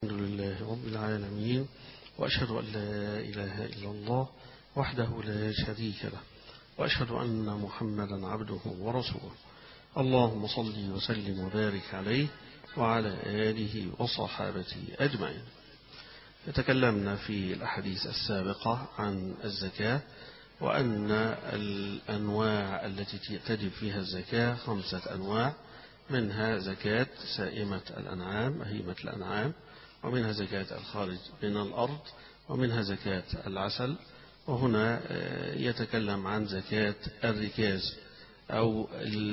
الحمد لله رب العالمين وأشهد أن لا إله إلا الله وحده لا شريك له وأشهد أن محمدا عبده ورسوله اللهم صل وسلم وبارك عليه وعلى آله وصحابته أجمعين تكلمنا في الأحاديث السابقة عن الزكاة وأن الأنواع التي تجب فيها الزكاة خمسة أنواع منها زكاة سائمة الأنعام هيمة الأنعام ومنها زكاة الخارج من الأرض ومنها زكاة العسل وهنا يتكلم عن زكاة الركاز أو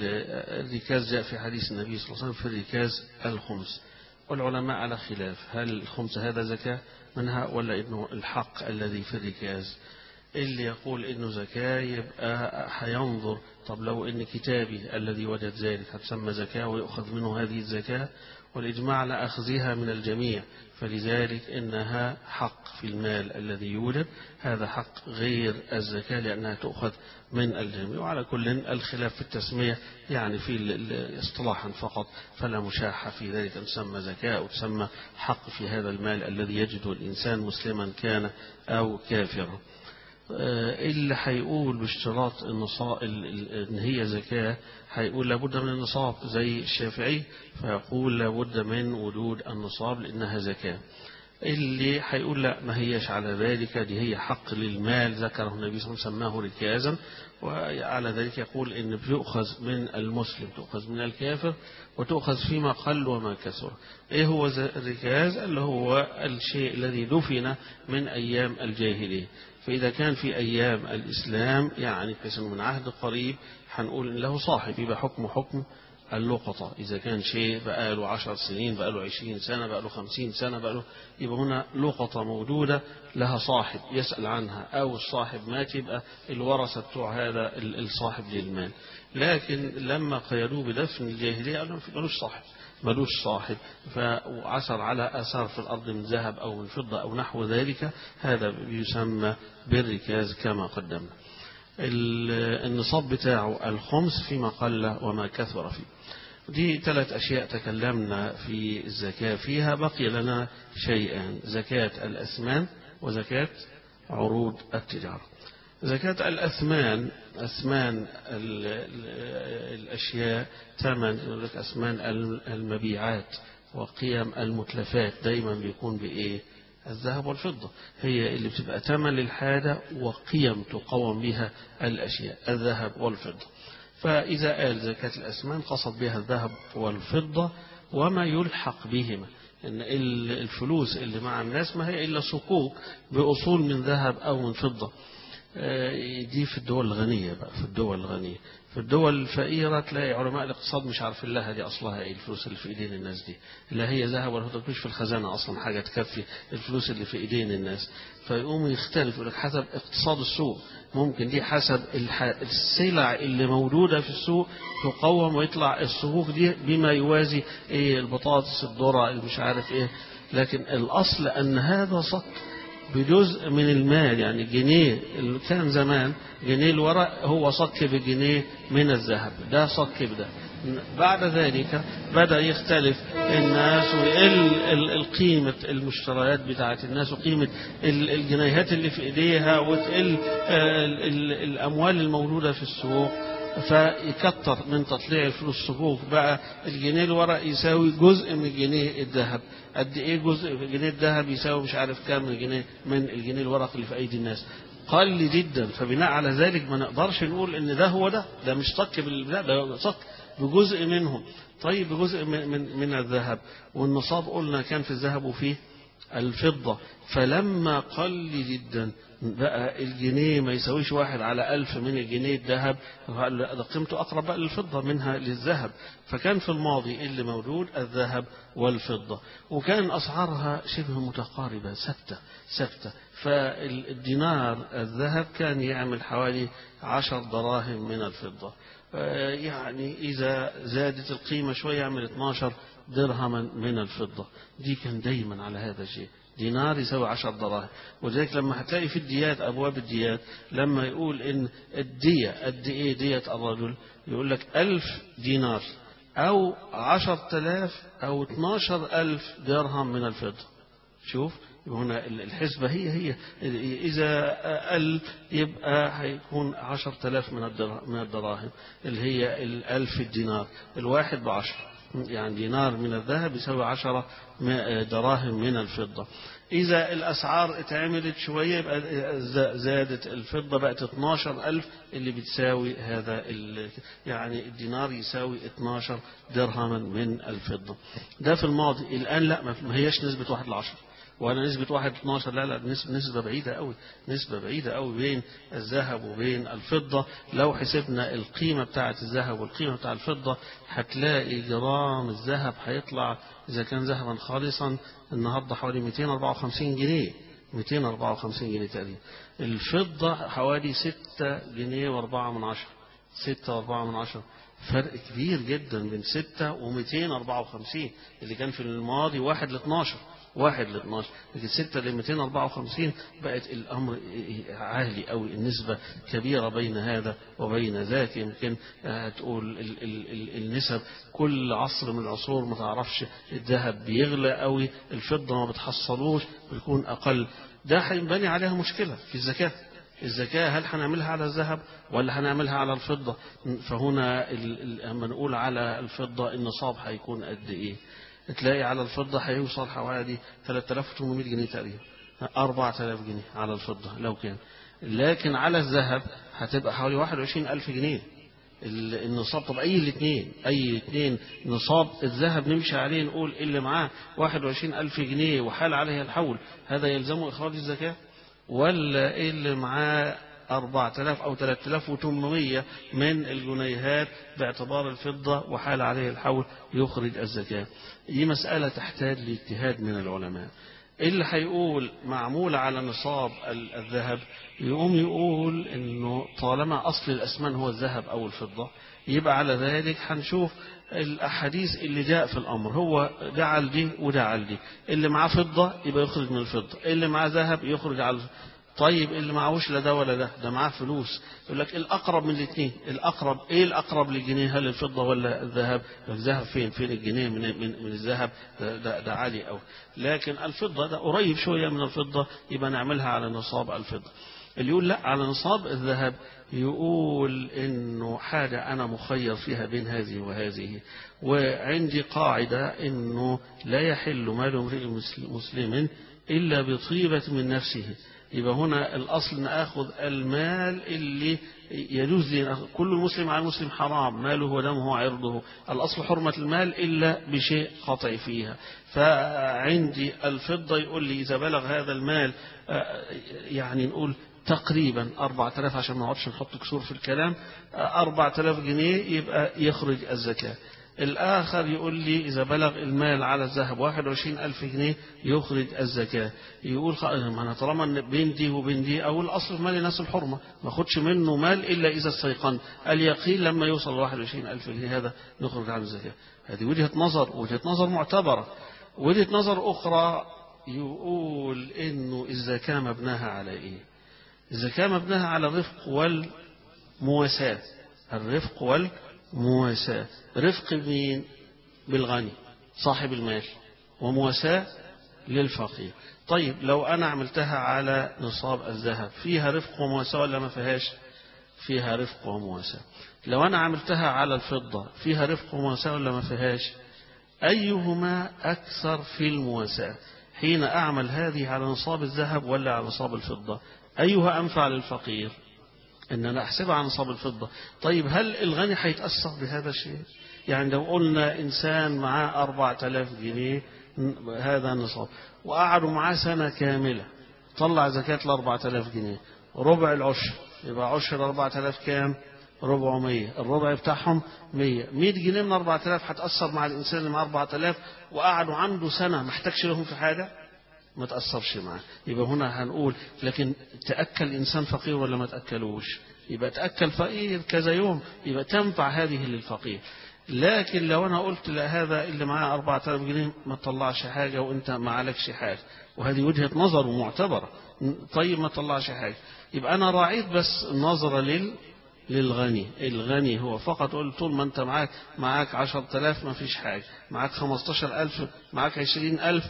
الركاز جاء في حديث النبي صلى الله عليه وسلم في الركاز الخمس والعلماء على خلاف هل الخمس هذا زكاة منها ولا إنه الحق الذي في الركاز اللي يقول إنه زكاة يبقى هينظر طب لو إن كتابي الذي وجد ذلك هتسمى زكاة ويؤخذ منه هذه الزكاة والإجماع على أخذها من الجميع فلذلك إنها حق في المال الذي يوجد هذا حق غير الزكاة لأنها تؤخذ من الجميع وعلى كل الخلاف في التسمية يعني في اصطلاحا فقط فلا مشاحة في ذلك أن تسمى زكاة أو تسمى حق في هذا المال الذي يجده الإنسان مسلما كان أو كافرا اللي هيقول باشتراط النصاب ان هي زكاه هيقول لابد من النصاب زي الشافعي فيقول لابد من وجود النصاب لانها زكاه اللي هيقول لا ما هيش على ذلك دي هي حق للمال ذكره النبي صلى الله عليه وسلم سماه ركازا وعلى ذلك يقول ان بيؤخذ من المسلم تؤخذ من الكافر وتؤخذ فيما قل وما كثر ايه هو الركاز اللي هو الشيء الذي دفن من ايام الجاهليه فإذا كان في أيام الإسلام يعني من عهد قريب هنقول إن له صاحب يبقى حكمه حكم اللقطة إذا كان شيء بقى له عشر سنين بقى له عشرين سنة بقى له خمسين سنة بقى له يبقى هنا لقطة موجودة لها صاحب يسأل عنها أو الصاحب مات يبقى الورثة بتوع هذا الصاحب للمال لكن لما قيدوه بدفن الجاهلية قالوا ملوش صاحب ملوش صاحب فعثر على أثار في الأرض من ذهب أو من فضة أو نحو ذلك هذا يسمى بالركاز كما قدمنا النصاب بتاعه الخمس فيما قل وما كثر فيه دي ثلاث أشياء تكلمنا في الزكاة فيها بقي لنا شيئان زكاة الأثمان وزكاة عروض التجارة زكاة الأثمان أثمان الأشياء ثمن يقول لك أثمان المبيعات وقيم المتلفات دايما بيكون بإيه الذهب والفضة هي اللي بتبقى ثمن للحاجة وقيم تقوم بها الأشياء الذهب والفضة فإذا قال زكاة الأثمان قصد بها الذهب والفضة وما يلحق بهما إن الفلوس اللي مع الناس ما هي إلا صكوك بأصول من ذهب أو من فضة دي في الدول الغنية بقى في الدول الغنية في الدول الفقيرة تلاقي علماء الاقتصاد مش عارفين لها دي أصلها إيه الفلوس اللي في إيدين الناس دي لا هي ذهب ولا مش في الخزانة أصلا حاجة تكفي الفلوس اللي في إيدين الناس فيقوم يختلف يقول لك حسب اقتصاد السوق ممكن دي حسب السلع اللي موجودة في السوق تقوم ويطلع الصكوك دي بما يوازي إيه البطاطس الذرة اللي مش عارف إيه لكن الأصل أن هذا صك بجزء من المال يعني جنيه اللي كان زمان جنيه الورق هو صك بجنيه من الذهب ده صك بده بعد ذلك بدأ يختلف الناس ويقل القيمة المشتريات بتاعت الناس وقيمة الجنيهات اللي في ايديها وتقل الأموال الموجودة في السوق فيكتر من تطليع الفلوس الصكوك بقى الجنيه الورق يساوي جزء من جنيه الذهب قد ايه جزء في جنيه الذهب يساوي مش عارف كام من جنيه من الجنيه الورق اللي في ايدي الناس قل جدا فبناء على ذلك ما نقدرش نقول ان ده هو ده ده مش صك بالبلاد ده صك بجزء منهم طيب بجزء من, من, من الذهب والنصاب قلنا كان في الذهب وفيه الفضة فلما قل جدا بقى الجنيه ما يساويش واحد على ألف من الجنيه الذهب ده قيمته أقرب بقى للفضة منها للذهب فكان في الماضي اللي موجود الذهب والفضة وكان أسعارها شبه متقاربة ثابتة ثابتة فالدينار الذهب كان يعمل حوالي عشر دراهم من الفضة يعني إذا زادت القيمة شوية يعمل 12 درهما من الفضة دي كان دايما على هذا الشيء دينار يساوي عشر دراهم وذلك لما هتلاقي في الديات أبواب الديات لما يقول إن الدية قد إيه دية الرجل يقول لك ألف دينار أو عشر تلاف أو اتناشر ألف درهم من الفضة شوف هنا الحسبة هي هي إذا قل يبقى هيكون عشر تلاف من الدراهم اللي هي الألف الدينار الواحد بعشر يعني دينار من الذهب يساوي عشرة دراهم من الفضة إذا الأسعار اتعملت شوية يبقى زادت الفضة بقت 12 ألف اللي بتساوي هذا يعني الدينار يساوي 12 درهما من الفضة ده في الماضي الآن لا ما هيش نسبة واحد لعشر ولا نسبة واحد 12 لا لا نسبة, نسبة بعيدة قوي نسبة بعيدة قوي بين الذهب وبين الفضة لو حسبنا القيمة بتاعة الذهب والقيمة بتاع الفضة هتلاقي جرام الذهب هيطلع إذا كان ذهبا خالصا النهاردة حوالي 254 جنيه 254 جنيه تقريبا الفضة حوالي 6 جنيه و4 من عشرة 6 و4 من عشرة فرق كبير جدا بين 6 و254 اللي كان في الماضي 1 ل 12 واحد ل 12 لكن 6 ل 254 بقت الامر عالي قوي النسبه كبيره بين هذا وبين ذاك يمكن تقول ال ال ال النسب كل عصر من العصور ما تعرفش الذهب بيغلى قوي الفضه ما بتحصلوش بيكون اقل ده هينبني عليها مشكله في الزكاه الزكاة هل هنعملها على الذهب ولا هنعملها على الفضة فهنا لما نقول على الفضة النصاب هيكون قد ايه تلاقي على الفضة هيوصل حوالي 3800 جنيه تقريبا 4000 جنيه على الفضة لو كان لكن على الذهب هتبقى حوالي 21000 جنيه النصاب طب اي الاثنين اي الاثنين نصاب الذهب نمشي عليه نقول اللي معاه 21000 جنيه وحال عليه الحول هذا يلزمه اخراج الزكاه ولا اللي معاه 4000 أو 3800 من الجنيهات باعتبار الفضة وحال عليه الحول يخرج الزكاة دي مسألة تحتاج لاجتهاد من العلماء اللي هيقول معمولة على نصاب الذهب يقوم يقول انه طالما اصل الاسمان هو الذهب او الفضة يبقى على ذلك هنشوف الاحاديث اللي جاء في الامر هو جعل دي وجعل دي اللي معاه فضة يبقى يخرج من الفضة اللي معاه ذهب يخرج على طيب اللي معهوش لا ده ولا ده ده معاه فلوس يقول لك الأقرب من الاثنين الأقرب إيه الأقرب للجنيه هل الفضة ولا الذهب الذهب فين فين الجنيه من من, من الذهب ده, ده, ده عالي أوي لكن الفضة ده قريب شوية من الفضة يبقى نعملها على نصاب الفضة اللي يقول لا على نصاب الذهب يقول انه حاجة انا مخير فيها بين هذه وهذه وعندي قاعدة انه لا يحل مال امرئ مسلم الا بطيبة من نفسه يبقى هنا الأصل نأخذ المال اللي يجوز لي كل مسلم على المسلم حرام ماله ودمه وعرضه الأصل حرمة المال إلا بشيء قطعي فيها فعندي الفضة يقول لي إذا بلغ هذا المال يعني نقول تقريبا 4000 عشان ما نقعدش نحط كسور في الكلام 4000 جنيه يبقى يخرج الزكاة الآخر يقول لي إذا بلغ المال على الذهب 21 ألف جنيه يخرج الزكاة يقول أنا طالما بين دي وبين دي أو الأصل في مال الناس الحرمة ما أخدش منه مال إلا إذا استيقن اليقين لما يوصل 21 ألف جنيه هذا نخرج عنه الزكاة هذه وجهة نظر وجهة نظر معتبرة وجهة نظر أخرى يقول إنه الزكاة مبناها على إيه الزكاة مبناها على الرفق والمواساة الرفق والمواساة رفق مين بالغني صاحب المال ومواساة للفقير طيب لو أنا عملتها على نصاب الذهب فيها رفق ومواساة ولا ما فيهاش فيها رفق ومواساة لو أنا عملتها على الفضة فيها رفق ومواساة ولا ما فيهاش أيهما أكثر في المواساة حين أعمل هذه على نصاب الذهب ولا على نصاب الفضة أيها أنفع للفقير إن أنا أحسبها على نصاب الفضة طيب هل الغني هيتأثر بهذا الشيء يعني لو قلنا إنسان معاه أربعة آلاف جنيه هذا النصاب وقعدوا معاه سنة كاملة طلع زكاة الأربعة آلاف جنيه ربع العشر يبقى عشر أربعة آلاف كام ربعمية الربع بتاعهم مية مية جنيه من أربعة آلاف هتأثر مع الإنسان اللي معاه أربعة آلاف وقعدوا عنده سنة محتاجش لهم في حاجة ما تأثرش معاه يبقى هنا هنقول لكن تأكل إنسان فقير ولا ما تأكلوش يبقى تأكل فقير كذا يوم يبقى تنفع هذه للفقير لكن لو أنا قلت لهذا اللي معاه 4000 جنيه ما تطلعش حاجة وأنت ما عليكش حاجة وهذه وجهة نظر معتبرة طيب ما تطلعش حاجة يبقى أنا راعيت بس النظرة لل للغني الغني هو فقط قول طول ما أنت معاك معاك 10000 ما فيش حاجة معاك 15000 معاك 20000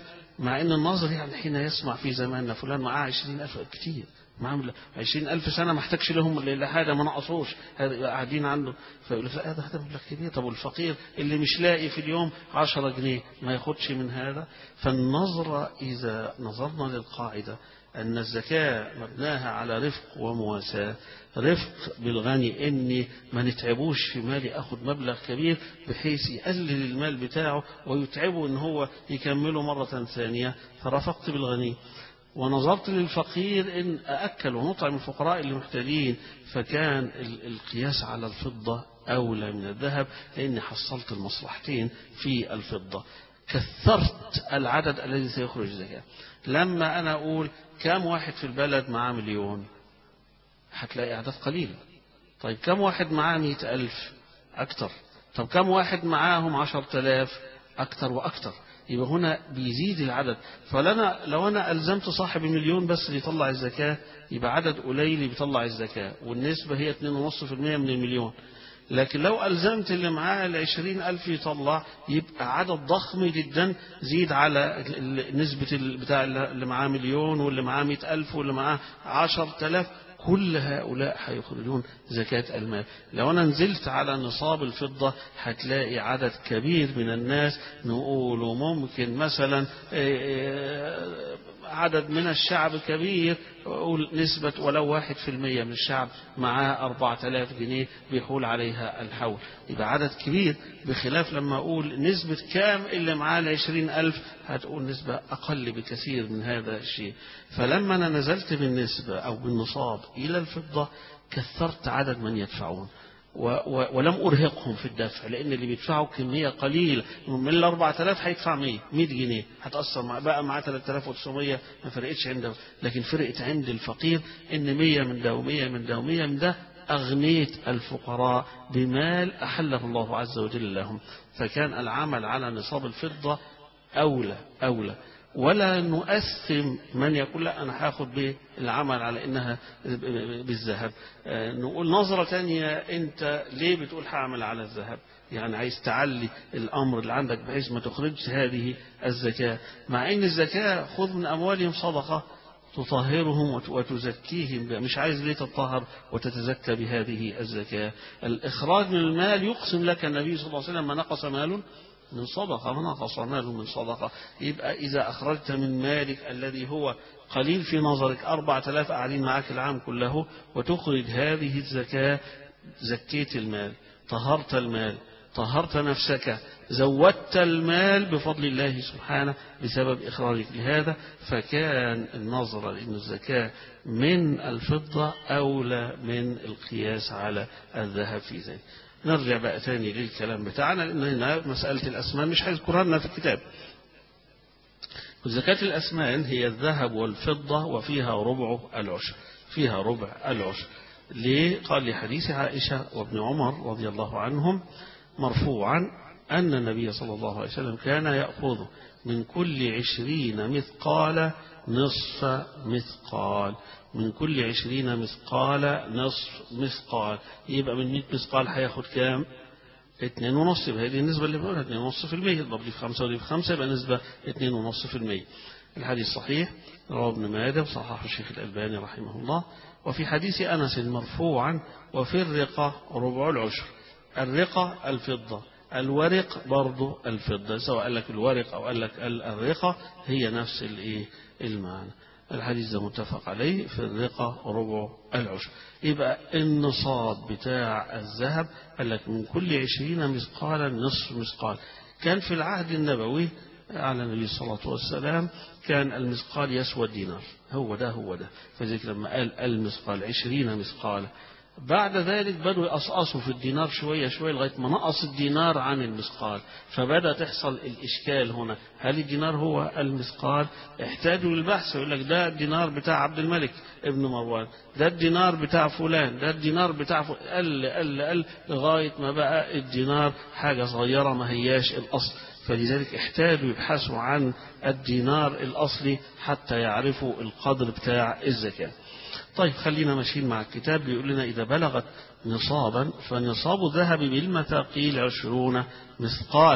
مع ان الناظر يعني حين يسمع في زماننا فلان معاه عشرين ألف كتير معاهم عشرين ألف سنة ما احتاجش لهم لحاجة ما نقصوش قاعدين عنده فيقول لك لا هذا هذا مبلغ كبير طب والفقير اللي مش لاقي في اليوم عشرة جنيه ما ياخدش من هذا فالنظرة إذا نظرنا للقاعدة أن الزكاة مبناها على رفق ومواساة رفق بالغني إني ما نتعبوش في مالي أخذ مبلغ كبير بحيث يقلل المال بتاعه ويتعبه إن هو يكمله مرة ثانية فرفقت بالغني ونظرت للفقير إن أأكل ونطعم الفقراء اللي محتاجين فكان القياس على الفضة أولى من الذهب لأني حصلت المصلحتين في الفضة كثرت العدد الذي سيخرج زكاة لما أنا أقول كم واحد في البلد معاه مليون هتلاقي أعداد قليلة طيب كم واحد معاه مئة ألف أكتر طب كم واحد معاهم عشر تلاف أكتر وأكتر يبقى هنا بيزيد العدد فلنا لو أنا ألزمت صاحب المليون بس اللي يطلع الزكاة يبقى عدد قليل بيطلع الزكاة والنسبة هي 2.5% من المليون لكن لو ألزمت اللي معاه العشرين ألف يطلع يبقى عدد ضخم جدا زيد على نسبة بتاع اللي معاه مليون واللي معاه مئة ألف واللي معاه عشر تلاف كل هؤلاء هيخرجون زكاة المال لو أنا نزلت على نصاب الفضة هتلاقي عدد كبير من الناس نقول ممكن مثلا عدد من الشعب كبير أقول نسبة ولو واحد في المية من الشعب معاه أربعة آلاف جنيه بيحول عليها الحول يبقى عدد كبير بخلاف لما أقول نسبة كام اللي معاه العشرين ألف هتقول نسبة أقل بكثير من هذا الشيء فلما أنا نزلت بالنسبة أو بالنصاب إلى الفضة كثرت عدد من يدفعون و و ولم أرهقهم في الدفع لأن اللي بيدفعوا كمية قليلة من ال 4000 هيدفع 100 100 جنيه هتأثر مع بقى معاه 3900 ما فرقتش عنده لكن فرقت عند الفقير إن 100 من ده و100 من ده و100 من ده أغنيت الفقراء بمال أحله الله عز وجل لهم فكان العمل على نصاب الفضة أولى أولى ولا نؤثم من يقول لا أنا هاخد بالعمل على إنها بالذهب نقول نظرة تانية أنت ليه بتقول هعمل على الذهب يعني عايز تعلي الأمر اللي عندك بحيث ما تخرجش هذه الزكاة مع إن الزكاة خذ من أموالهم صدقة تطهرهم وتزكيهم مش عايز ليه تطهر وتتزكى بهذه الزكاة الإخراج من المال يقسم لك النبي صلى الله عليه وسلم ما نقص مال من صدقة ما نقص مال من صدقة يبقى إذا أخرجت من مالك الذي هو قليل في نظرك أربعة آلاف قاعدين معك العام كله وتخرج هذه الزكاة زكيت المال طهرت المال طهرت نفسك زودت المال بفضل الله سبحانه بسبب إخراجك لهذا فكان النظر لأن الزكاة من الفضة أولى من القياس على الذهب في ذلك نرجع بقى تاني للكلام بتاعنا لأن هنا مسألة الأسمان مش هيذكرها لنا في الكتاب زكاة الأسمان هي الذهب والفضة وفيها ربع العشر فيها ربع العشر ليه قال لحديث عائشة وابن عمر رضي الله عنهم مرفوعا أن النبي صلى الله عليه وسلم كان يأخذ من كل عشرين مثقال نصف مثقال من كل عشرين مثقال نصف مثقال يبقى من 100 مثقال هياخد كام؟ اتنين ونص يبقى هذه النسبة اللي بقولها اتنين ونص في المية يضرب لي في خمسة ودي في خمسة يبقى نسبة اتنين ونص في المية الحديث صحيح رواه ابن ماجه وصححه الشيخ الألباني رحمه الله وفي حديث أنس مرفوعا وفي الرقة ربع العشر الرقة الفضة الورق برضو الفضة سواء قال لك الورق أو قال لك الرقة هي نفس الايه المعنى الحديث ده متفق عليه في الرقة ربع العشر يبقى النصاب بتاع الذهب قال لك من كل عشرين مثقالا نصف مثقال كان في العهد النبوي على النبي صلى الله عليه والسلام كان المثقال يسوى الدينار هو ده هو ده فذلك لما قال المثقال عشرين مثقال بعد ذلك بدوا يقصقصوا في الدينار شوية شوية لغاية ما نقص الدينار عن المثقال فبدأ تحصل الإشكال هنا هل الدينار هو المثقال احتاجوا للبحث يقول لك ده الدينار بتاع عبد الملك ابن مروان ده الدينار بتاع فلان ده الدينار بتاع فلان قل قل قل لغاية ما بقى الدينار حاجة صغيرة ما هياش الأصل فلذلك احتاجوا يبحثوا عن الدينار الأصلي حتى يعرفوا القدر بتاع الزكاة طيب خلينا ماشيين مع الكتاب بيقول لنا إذا بلغت نصابا فنصاب الذهب بالمثاقيل عشرون مثقالا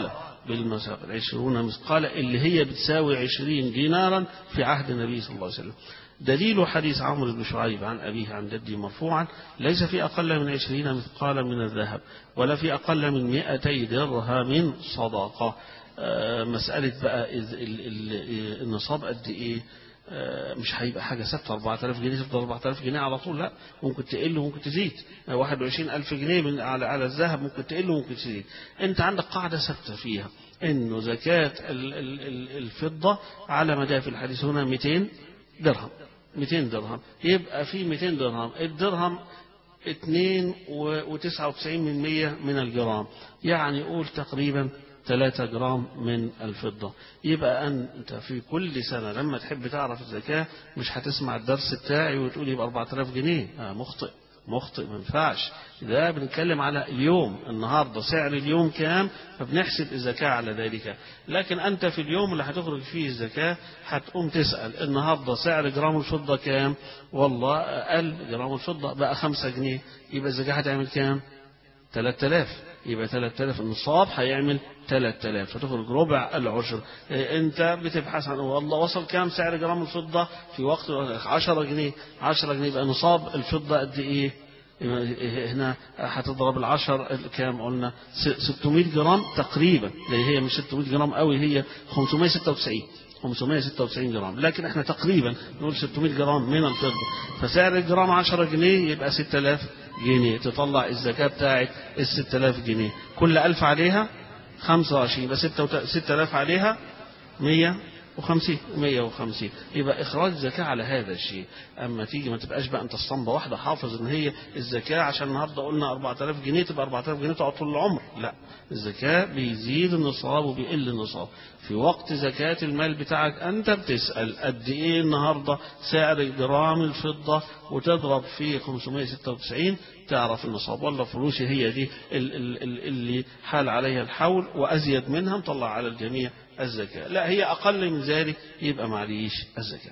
بالمثاقل عشرون مثقال اللي هي بتساوي عشرين دينارا في عهد النبي صلى الله عليه وسلم دليل حديث عمرو بن شعيب عن أبيه عن جده مرفوعا ليس في أقل من عشرين مثقالا من الذهب ولا في أقل من مئتي درهم صدقة آه، مسألة بقى إذ ال- ال- النصاب قد إيه آه، مش هيبقى حاجة ثابتة 4000 جنيه تفضل 4000 جنيه على طول لا ممكن تقل وممكن تزيد آه، 21000 جنيه من على على الذهب ممكن تقل وممكن تزيد أنت عندك قاعدة ثابتة فيها إنه زكاة ال- ال- ال- الفضة على مدافع الحديث هنا 200 درهم 200 درهم يبقى في 200 درهم الدرهم 2 و99 من 100 من الجرام يعني قول تقريبا 3 جرام من الفضة يبقى أنت في كل سنة لما تحب تعرف الزكاة مش هتسمع الدرس بتاعي وتقول يبقى 4000 جنيه آه مخطئ مخطئ ما ينفعش ده بنتكلم على اليوم النهارده سعر اليوم كام فبنحسب الزكاة على ذلك لكن أنت في اليوم اللي هتخرج فيه الزكاة هتقوم تسأل النهارده سعر جرام الفضة كام والله أقل جرام الفضة بقى خمسة جنيه يبقى الزكاة هتعمل كام 3000 يبقى 3000 النصاب هيعمل 3000 فتخرج ربع العشر إيه، انت بتبحث عن والله وصل كام سعر جرام الفضة في وقت 10 جنيه 10 جنيه يبقى نصاب الفضة قد ايه يبقى هنا هتضرب العشر كام قلنا س- 600 جرام تقريبا لان هي مش 600 جرام قوي هي 596 596 جرام لكن احنا تقريبا نقول 600 جرام من الفضة فسعر الجرام 10 جنيه يبقى 6000 جنيه تطلع الزكاة بتاعت ال 6000 جنيه كل 1000 عليها 25 يبقى 6000 عليها 150 150 يبقى اخراج زكاه على هذا الشيء اما تيجي ما تبقاش بقى انت الصنبه واحده حافظ ان هي الزكاه عشان النهارده قلنا 4000 جنيه تبقى 4000 جنيه تقعد طول العمر لا الزكاه بيزيد النصاب وبيقل النصاب في وقت زكاه المال بتاعك انت بتسال قد ايه النهارده سعر جرام الفضه وتضرب في 596 تعرف النصاب والله فلوسي هي دي ال- ال- ال- اللي حال عليها الحول وازيد منها مطلع على الجميع الزكاة لا هي أقل من ذلك يبقى معليش الزكاة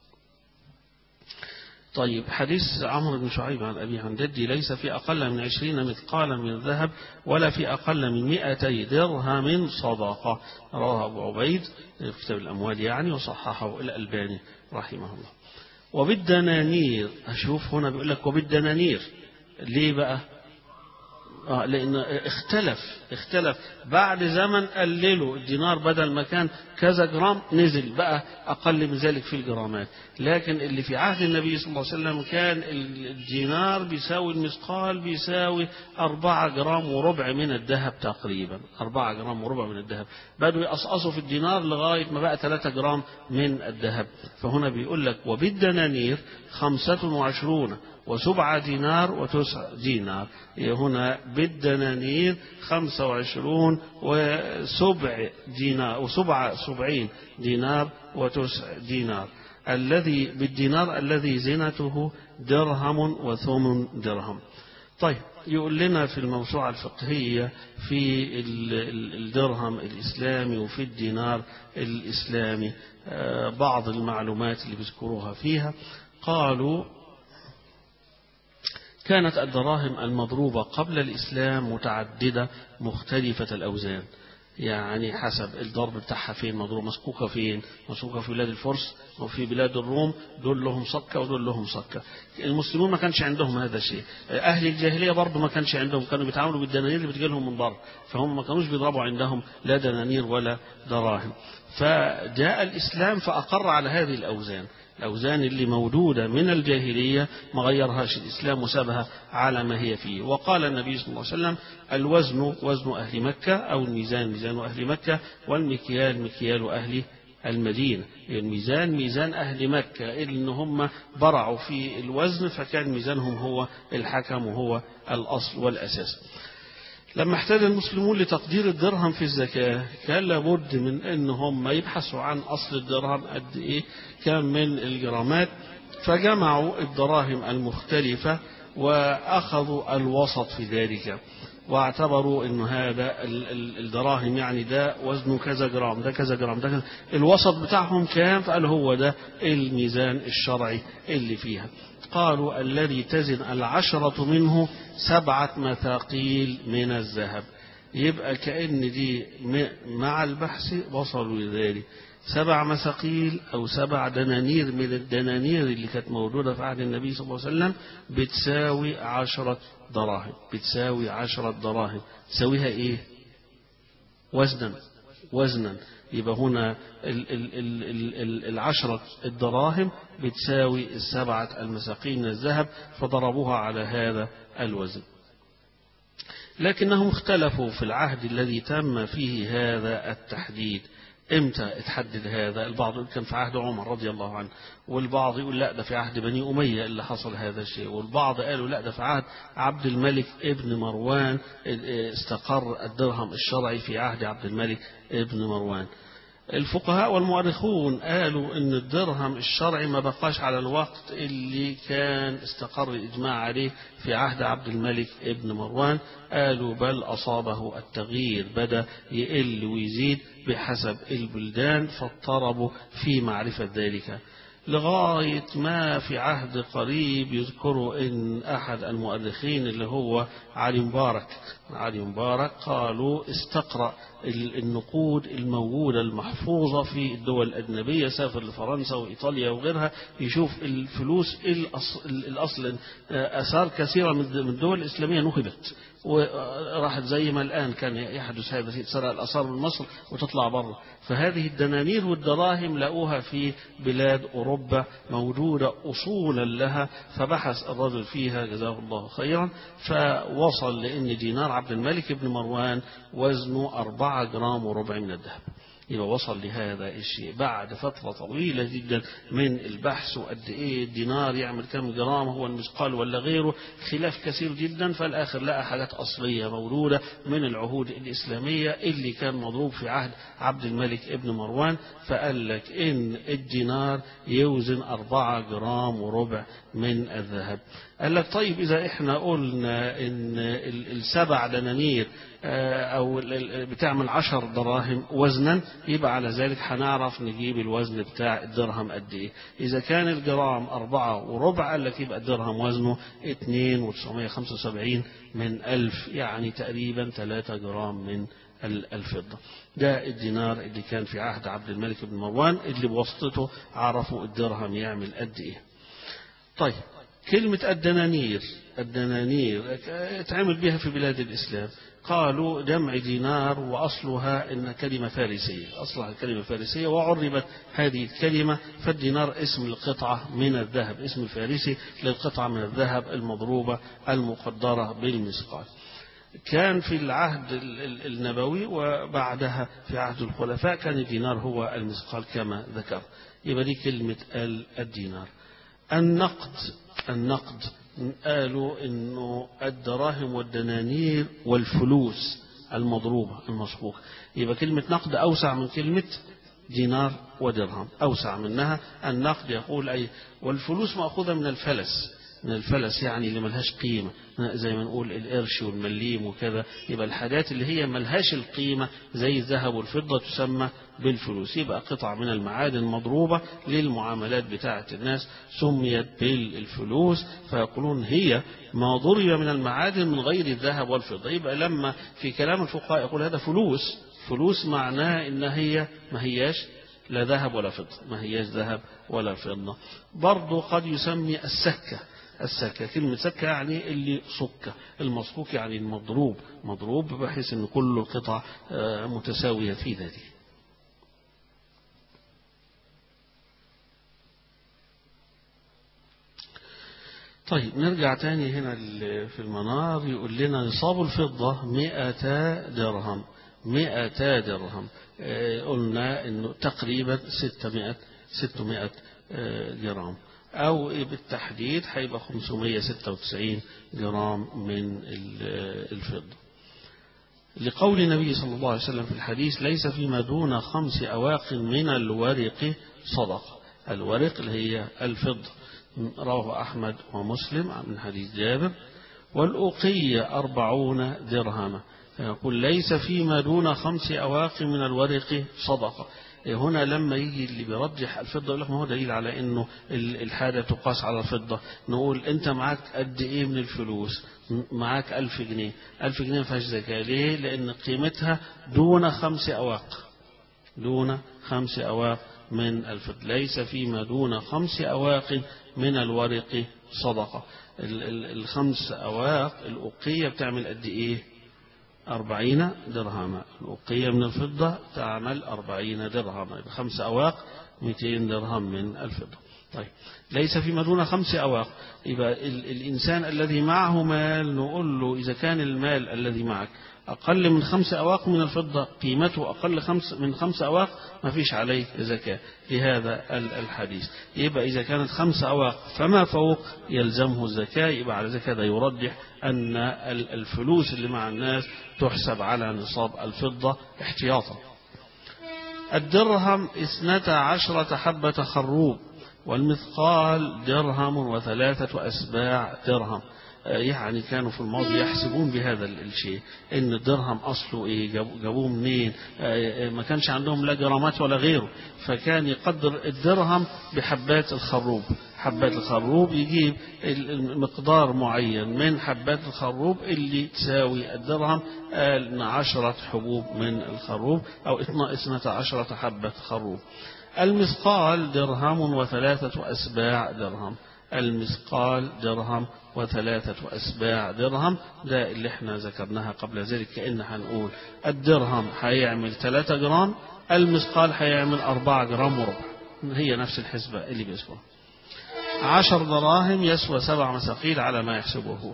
طيب حديث عمرو بن شعيب عن أبي عن جدي ليس في أقل من عشرين مثقالا من الذهب ولا في أقل من مئتي درهم صدقة رواه أبو عبيد في كتاب الأموال يعني وصححه الألباني رحمه الله وبالدنانير أشوف هنا بيقول لك وبالدنانير ليه بقى آه لأن اختلف اختلف بعد زمن قللوا الدينار بدل ما كان كذا جرام نزل بقى أقل من ذلك في الجرامات لكن اللي في عهد النبي صلى الله عليه وسلم كان الدينار بيساوي المثقال بيساوي أربعة جرام وربع من الذهب تقريبا أربعة جرام وربع من الذهب بدوا يقصقصوا في الدينار لغاية ما بقى ثلاثة جرام من الذهب فهنا بيقول لك وبالدنانير خمسة وعشرون وسبعة دينار وتسع دينار هنا بالدنانير خمسة وعشرون وسبع دينار وسبعة سبعين دينار وتسع دينار الذي بالدينار الذي زينته درهم وثمن درهم طيب يقول لنا في الموسوعة الفقهية في ال- ال- الدرهم الإسلامي وفي الدينار الإسلامي آه، بعض المعلومات اللي بيذكروها فيها قالوا كانت الدراهم المضروبة قبل الإسلام متعددة مختلفة الأوزان يعني حسب الضرب بتاعها فين مضروب مسكوكة فين مسكوكة في بلاد الفرس وفي بلاد الروم دول لهم صكة ودول لهم صكة المسلمون ما كانش عندهم هذا الشيء أهل الجاهلية برضه ما كانش عندهم كانوا بيتعاملوا بالدنانير اللي بتجي لهم من بره فهم ما كانوش بيضربوا عندهم لا دنانير ولا دراهم فجاء الإسلام فأقر على هذه الأوزان الأوزان اللي موجودة من الجاهلية ما غيرهاش الإسلام وسابها على ما هي فيه وقال النبي صلى الله عليه وسلم الوزن وزن أهل مكة أو الميزان ميزان أهل مكة والمكيال مكيال أهل المدينة الميزان ميزان أهل مكة إن هم برعوا في الوزن فكان ميزانهم هو الحكم وهو الأصل والأساس لما احتاج المسلمون لتقدير الدرهم في الزكاة كان لابد من ان هم يبحثوا عن اصل الدرهم قد ايه كان من الجرامات فجمعوا الدراهم المختلفة واخذوا الوسط في ذلك واعتبروا ان هذا ال- ال- الدراهم يعني ده وزنه كذا جرام ده كذا جرام ده كذا الوسط بتاعهم كام فقال هو ده الميزان الشرعي اللي فيها قالوا الذي تزن العشرة منه سبعة مثاقيل من الذهب يبقى كأن دي مع البحث وصلوا لذلك سبع مساقيل أو سبع دنانير من الدنانير اللي كانت موجودة في عهد النبي صلى الله عليه وسلم بتساوي عشرة دراهم بتساوي عشرة دراهم تساويها إيه وزنا وزنا يبقى هنا ال ال ال ال ال العشرة الدراهم بتساوي السبعة المساقين من الذهب فضربوها على هذا الوزن لكنهم اختلفوا في العهد الذي تم فيه هذا التحديد امتى اتحدد هذا البعض يقول كان في عهد عمر رضي الله عنه والبعض يقول لا ده في عهد بني أمية اللي حصل هذا الشيء والبعض قالوا لا ده في عهد عبد الملك ابن مروان استقر الدرهم الشرعي في عهد عبد الملك ابن مروان الفقهاء والمؤرخون قالوا ان الدرهم الشرعي ما بقاش على الوقت اللي كان استقر الاجماع عليه في عهد عبد الملك ابن مروان قالوا بل اصابه التغيير بدا يقل ويزيد بحسب البلدان فاضطربوا في معرفه ذلك لغاية ما في عهد قريب يذكروا إن أحد المؤرخين اللي هو علي مبارك علي مبارك قالوا استقرأ النقود الموجودة المحفوظة في الدول الأجنبية سافر لفرنسا وإيطاليا وغيرها يشوف الفلوس الأصل أثار كثيرة من الدول الإسلامية نهبت وراحت زي ما الآن كان يحدث هذا سرق الآثار من مصر وتطلع بره فهذه الدنانير والدراهم لقوها في بلاد أوروبا موجودة أصولا لها فبحث الرجل فيها جزاه الله خيرا فوصل لأن دينار عبد الملك بن مروان وزنه أربعة جرام وربع من الذهب يبقى وصل لهذا الشيء بعد فترة طويلة جدا من البحث وقد ايه الدينار يعمل كم جرام هو المثقال ولا غيره خلاف كثير جدا فالاخر لقى حاجات اصلية مولودة من العهود الاسلامية اللي كان مضروب في عهد عبد الملك ابن مروان فقال لك ان الدينار يوزن أربعة جرام وربع من الذهب قال لك طيب إذا إحنا قلنا إن السبع دنانير أو بتعمل عشر دراهم وزنا يبقى على ذلك هنعرف نجيب الوزن بتاع الدرهم قد إيه إذا كان الجرام أربعة وربع قال لك يبقى الدرهم وزنه اتنين وتسعمية خمسة وسبعين من ألف يعني تقريبا ثلاثة جرام من الفضة ده الدينار اللي كان في عهد عبد الملك بن مروان اللي بواسطته عرفوا الدرهم يعمل قد إيه طيب كلمة الدنانير الدنانير اتعمل بها في بلاد الإسلام قالوا جمع دينار وأصلها إن كلمة فارسية أصلها كلمة فارسية وعربت هذه الكلمة فالدينار اسم القطعة من الذهب اسم الفارسي للقطعة من الذهب المضروبة المقدرة بالمثقال كان في العهد النبوي وبعدها في عهد الخلفاء كان الدينار هو المثقال كما ذكر يبقى دي كلمة الدينار النقد النقد قالوا انه الدراهم والدنانير والفلوس المضروبة المصفوفة يبقى كلمة نقد أوسع من كلمة دينار ودرهم أوسع منها النقد يقول أي والفلوس مأخوذة من الفلس من الفلس يعني اللي ملهاش قيمة زي ما نقول القرش والمليم وكذا يبقى الحاجات اللي هي ملهاش القيمة زي الذهب والفضة تسمى بالفلوس يبقى قطع من المعادن مضروبة للمعاملات بتاعة الناس سميت بالفلوس فيقولون هي ما ضرب من المعادن من غير الذهب والفضة يبقى لما في كلام الفقهاء يقول هذا فلوس فلوس معناه ان هي ما هياش لا ذهب ولا فضة ما هياش ذهب ولا فضة برضه قد يسمي السكة السكة كلمة سكة يعني اللي صك المصكوك يعني المضروب مضروب بحيث ان كل القطع متساوية في ذاته طيب نرجع تاني هنا في المنار يقول لنا نصاب الفضة مئة درهم مئة درهم قلنا انه تقريبا ستمائة ستمائة جرام أو بالتحديد هيبقى 596 جرام من الفضة لقول النبي صلى الله عليه وسلم في الحديث ليس فيما دون خمس أواق من الورق صدقة الورق اللي هي الفضة رواه أحمد ومسلم من حديث جابر والأقية أربعون درهما يقول ليس فيما دون خمس أواق من الورق صدقة هنا لما يجي اللي بيرجح الفضة يقول لك ما هو دليل على انه الحاجة تقاس على الفضة نقول انت معاك قد ايه من الفلوس معاك ألف جنيه ألف جنيه ما فيهاش زكاة ليه لأن قيمتها دون خمس أواق دون خمس أواق من الفضة ليس فيما دون خمس أواق من الورق صدقة الخمس أواق الأقية بتعمل قد إيه أربعين درهما الأقية من الفضة تعمل أربعين درهما خمس أواق مئتين درهم من الفضة طيب ليس فيما دون خمس أواق يبقى الإنسان الذي معه مال نقول له إذا كان المال الذي معك أقل من خمس أواق من الفضة قيمته أقل خمس من خمس أواق ما فيش عليه زكاة لهذا الحديث يبقى إذا كانت خمس أواق فما فوق يلزمه الزكاة يبقى على ذلك هذا يرجح أن الفلوس اللي مع الناس تحسب على نصاب الفضة احتياطا الدرهم اثنتا عشرة حبة خروب والمثقال درهم وثلاثة أسباع درهم يعني كانوا في الماضي يحسبون بهذا الشيء ان الدرهم اصله ايه جابوه منين ما كانش عندهم لا جرامات ولا غيره فكان يقدر الدرهم بحبات الخروب حبات الخروب يجيب مقدار معين من حبات الخروب اللي تساوي الدرهم عشرة حبوب من الخروب أو اثنى عشرة حبة خروب المثقال درهم وثلاثة أسباع درهم المثقال درهم وثلاثة أسباع درهم ده اللي احنا ذكرناها قبل ذلك كأن هنقول الدرهم هيعمل 3 جرام المثقال هيعمل 4 جرام وربع هي نفس الحسبة اللي بيسوى عشر دراهم يسوى سبع مساقيل على ما يحسبه هو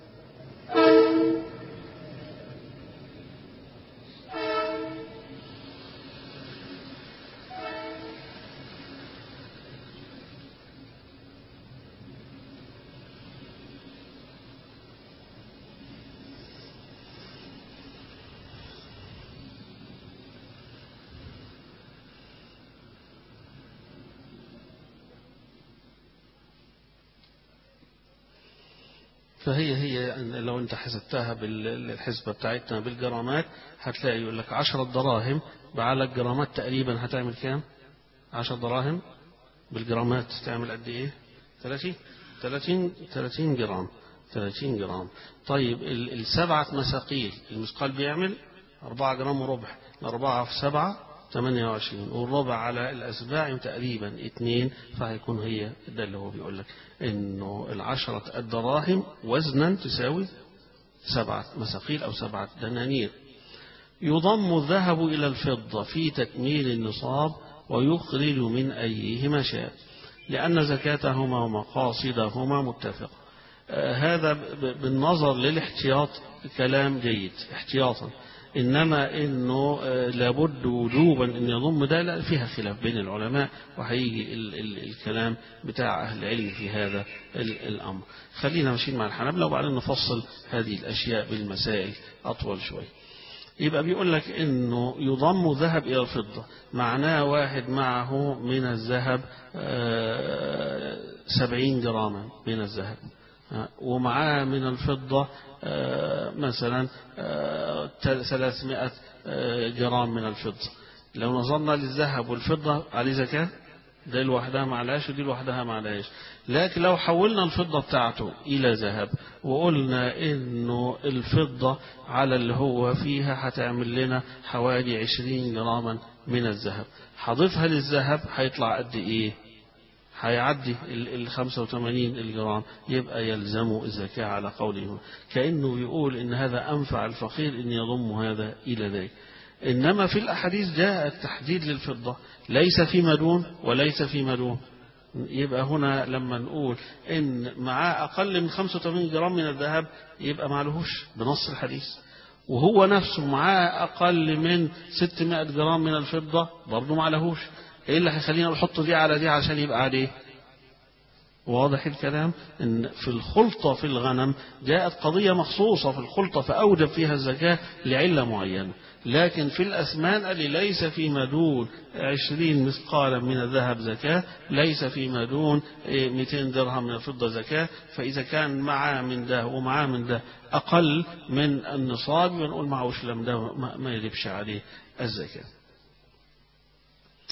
فهي هي لو انت حسبتها بالحسبة بتاعتنا بالجرامات هتلاقي يقول لك 10 دراهم على الجرامات تقريبا هتعمل كام 10 دراهم بالجرامات تعمل قد ايه 30 30 30 جرام 30 جرام طيب السبعة مساقيل المثقال بيعمل 4 جرام وربع الأربعة في سبعة 28 والربع على الأسباع تقريبا اثنين فهيكون هي ده اللي هو بيقول لك إنه العشرة الدراهم وزنا تساوي سبعة مساقيل أو سبعة دنانير يضم الذهب إلى الفضة في تكميل النصاب ويخرج من أيهما شاء لأن زكاتهما ومقاصدهما متفقة هذا بالنظر للاحتياط كلام جيد احتياطا إنما إنه لابد وجوبا أن يضم ده لا فيها خلاف بين العلماء وهيجي ال ال الكلام بتاع أهل العلم في هذا الأمر خلينا ماشيين مع الحنابلة وبعدين نفصل هذه الأشياء بالمسائل أطول شوي يبقى بيقول لك إنه يضم ذهب إلى الفضة معناه واحد معه من الذهب سبعين جراما من الذهب ومعاه من الفضة مثلا 300 جرام من الفضة لو نظرنا للذهب والفضة عليه زكاة ده لوحدها معلاش ودي لوحدها معلاش لكن لو حولنا الفضة بتاعته إلى ذهب وقلنا إنه الفضة على اللي هو فيها هتعمل لنا حوالي 20 جراما من الذهب هضيفها للذهب هيطلع قد إيه هيعدي ال 85 الجرام يبقى يلزم الزكاة على قوله كأنه يقول إن هذا أنفع الفقير إن يضم هذا إلى ذلك إنما في الأحاديث جاء التحديد للفضة ليس فيما دون وليس فيما دون يبقى هنا لما نقول إن معاه أقل من 85 جرام من الذهب يبقى معلهوش بنص الحديث وهو نفسه معاه أقل من 600 جرام من الفضة برضه معلهوش ايه اللي هيخلينا نحط دي على دي عشان يبقى عليه واضح الكلام ان في الخلطة في الغنم جاءت قضية مخصوصة في الخلطة فأوجب فيها الزكاة لعلة معينة لكن في الأثمان اللي ليس فيما دون عشرين مثقالا من الذهب زكاة ليس فيما دون 200 درهم من الفضة زكاة فإذا كان معاه من ده ومعاه من ده أقل من النصاب بنقول معهوش لم ده ما يجبش عليه الزكاة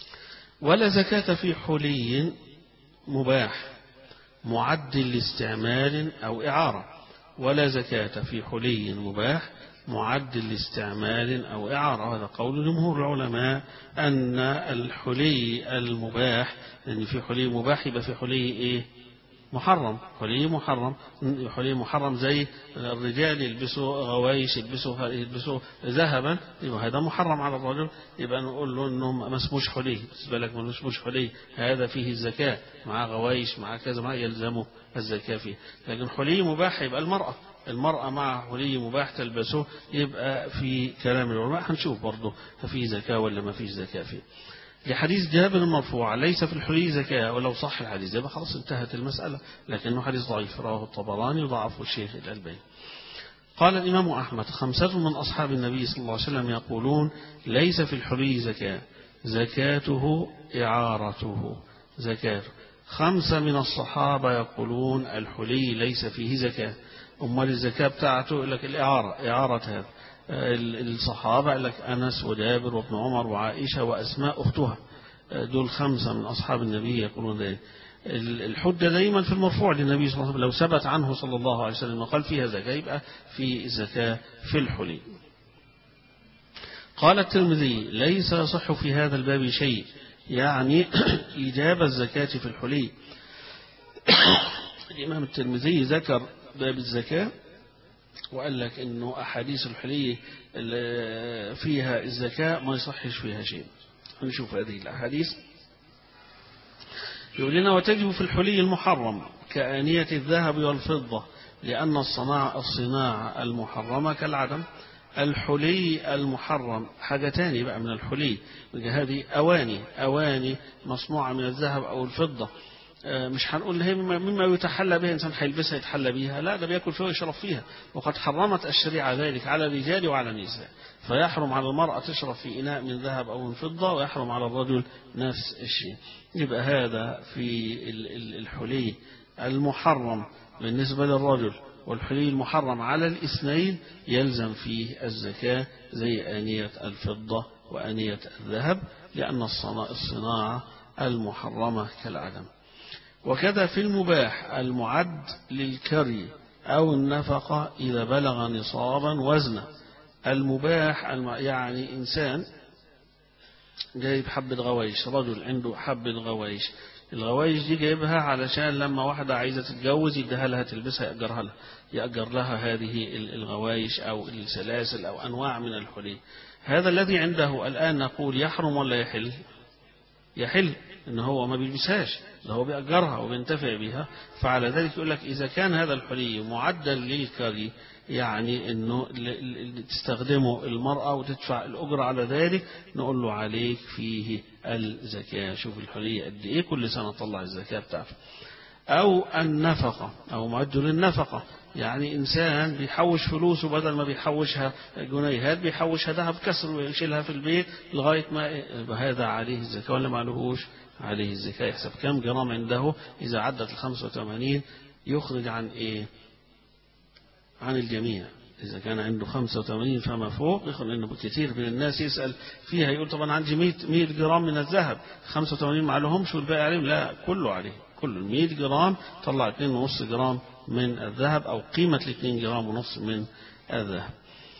ولا زكاة في حلي مباح معد لاستعمال أو إعارة ولا زكاة في حلي مباح معد لاستعمال أو إعارة هذا قول جمهور العلماء أن الحلي المباح لأن في حلي مباح يبقى في حلي إيه محرم حلي محرم حلي محرم زي الرجال يلبسوا غوايش يلبسوا يلبسوا ذهبا يبقى هذا محرم على الرجل يبقى نقول له انه ما اسموش حلي بالنسبه لك ما اسموش حلي هذا فيه الزكاه مع غوايش مع كذا ما يلزمه الزكاه فيه لكن حلي مباح يبقى المراه المرأة مع حلي مباح تلبسه يبقى في كلام العلماء هنشوف برضه في زكاة ولا ما فيش زكاة فيه لحديث جابر المرفوع ليس في الحلي زكاة ولو صح الحديث يبقى خلاص انتهت المسألة لكنه حديث ضعيف رواه الطبراني وضعفه الشيخ الألباني قال الإمام أحمد خمسة من أصحاب النبي صلى الله عليه وسلم يقولون ليس في الحلي زكاة زكاته إعارته زكاته خمسة من الصحابة يقولون الحلي ليس فيه زكاة أمال الزكاة بتاعته يقول لك الإعارة إعارة هذا الصحابة قال لك أنس وجابر وابن عمر وعائشة وأسماء أختها دول خمسة من أصحاب النبي يقولون ذلك الحجة دايما في المرفوع للنبي صلى الله عليه وسلم لو ثبت عنه صلى الله عليه وسلم وقال فيها زكاة يبقى في الزكاة في الحلي قال الترمذي ليس يصح في هذا الباب شيء يعني إيجاب الزكاة في الحلي الإمام الترمذي ذكر باب الزكاة وقال لك انه احاديث الحلي فيها الزكاة ما يصحش فيها شيء نشوف هذه الاحاديث يقول لنا وتجب في الحلي المحرم كآنية الذهب والفضة لأن الصناعة الصناعة المحرمة كالعدم الحلي المحرم حاجة تاني بقى من الحلي هذه أواني أواني مصنوعة من الذهب أو الفضة مش هنقول هي مما يتحلى به إنسان هيلبسها يتحلى بيها لا ده بياكل فيها ويشرب فيها وقد حرمت الشريعة ذلك على الرجال وعلى النساء فيحرم على المرأة تشرب في إناء من ذهب أو من فضة ويحرم على الرجل نفس الشيء يبقى هذا في الحلي المحرم بالنسبة للرجل والحلي المحرم على الاثنين يلزم فيه الزكاة زي آنية الفضة وآنية الذهب لأن الصناعة المحرمة كالعدم وكذا في المباح المعد للكري أو النفقة إذا بلغ نصابا وزنا المباح يعني إنسان جايب حبة غوايش رجل عنده حبة غوايش الغوايش دي جايبها علشان لما واحدة عايزة تتجوز يديها لها تلبسها يأجرها لها يأجر لها هذه الغوايش أو السلاسل أو أنواع من الحلي هذا الذي عنده الآن نقول يحرم ولا يحل يحل ان هو ما بيلبسهاش ده هو بيأجرها وبينتفع بها فعلى ذلك يقول لك إذا كان هذا الحلي معدل للكري يعني انه تستخدمه المرأة وتدفع الأجرة على ذلك نقول له عليك فيه الزكاة شوف الحلي قد ايه كل سنة طلع الزكاة بتاعته أو النفقة أو معد للنفقة يعني إنسان بيحوش فلوسه بدل ما بيحوشها جنيهات بيحوشها ذهب كسر ويشيلها في البيت لغاية ما هذا عليه الزكاة ولا ما عليهوش عليه الزكاة يحسب كم جرام عنده إذا عدت ال 85 يخرج عن إيه عن الجميع إذا كان عنده 85 فما فوق يخرج إنه كثير من الناس يسأل فيها يقول طبعا عندي 100 100 جرام من الذهب 85 ما عليهمش والباقي عليهم لا كله عليه كل 100 جرام طلع 2.5 جرام من الذهب أو قيمة ال 2 جرام ونص من الذهب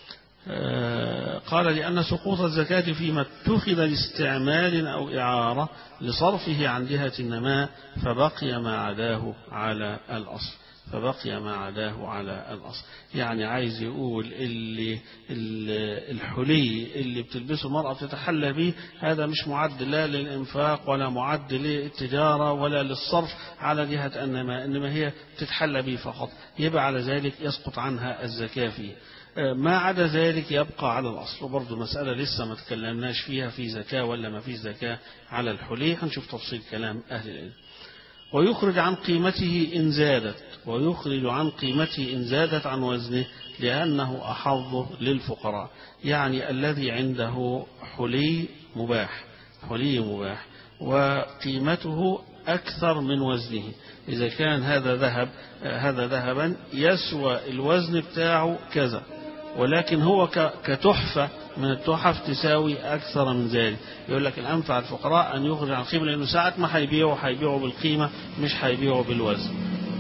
قال لأن سقوط الزكاة فيما اتخذ لاستعمال أو إعارة لصرفه عن جهة النماء فبقي ما عداه على الأصل فبقي ما عداه على الأصل يعني عايز يقول اللي الحلي اللي بتلبسه المرأة بتتحلى به هذا مش معد لا للإنفاق ولا معد للتجارة ولا للصرف على جهة النماء إنما هي بتتحلى به فقط يبقى على ذلك يسقط عنها الزكاة فيه ما عدا ذلك يبقى على الأصل وبرضه مسألة لسه ما تكلمناش فيها في زكاة ولا ما في زكاة على الحلي هنشوف تفصيل كلام أهل العلم ويخرج عن قيمته إن زادت ويخرج عن قيمته إن زادت عن وزنه لأنه أحظ للفقراء يعني الذي عنده حلي مباح حلي مباح وقيمته أكثر من وزنه إذا كان هذا ذهب هذا ذهبا يسوى الوزن بتاعه كذا ولكن هو كتحفة من التحف تساوي أكثر من ذلك يقول لك الأنفع الفقراء أن يخرج عن القيمة لأنه ساعة ما هيبيعوا هيبيعوا بالقيمة مش هيبيعوا بالوزن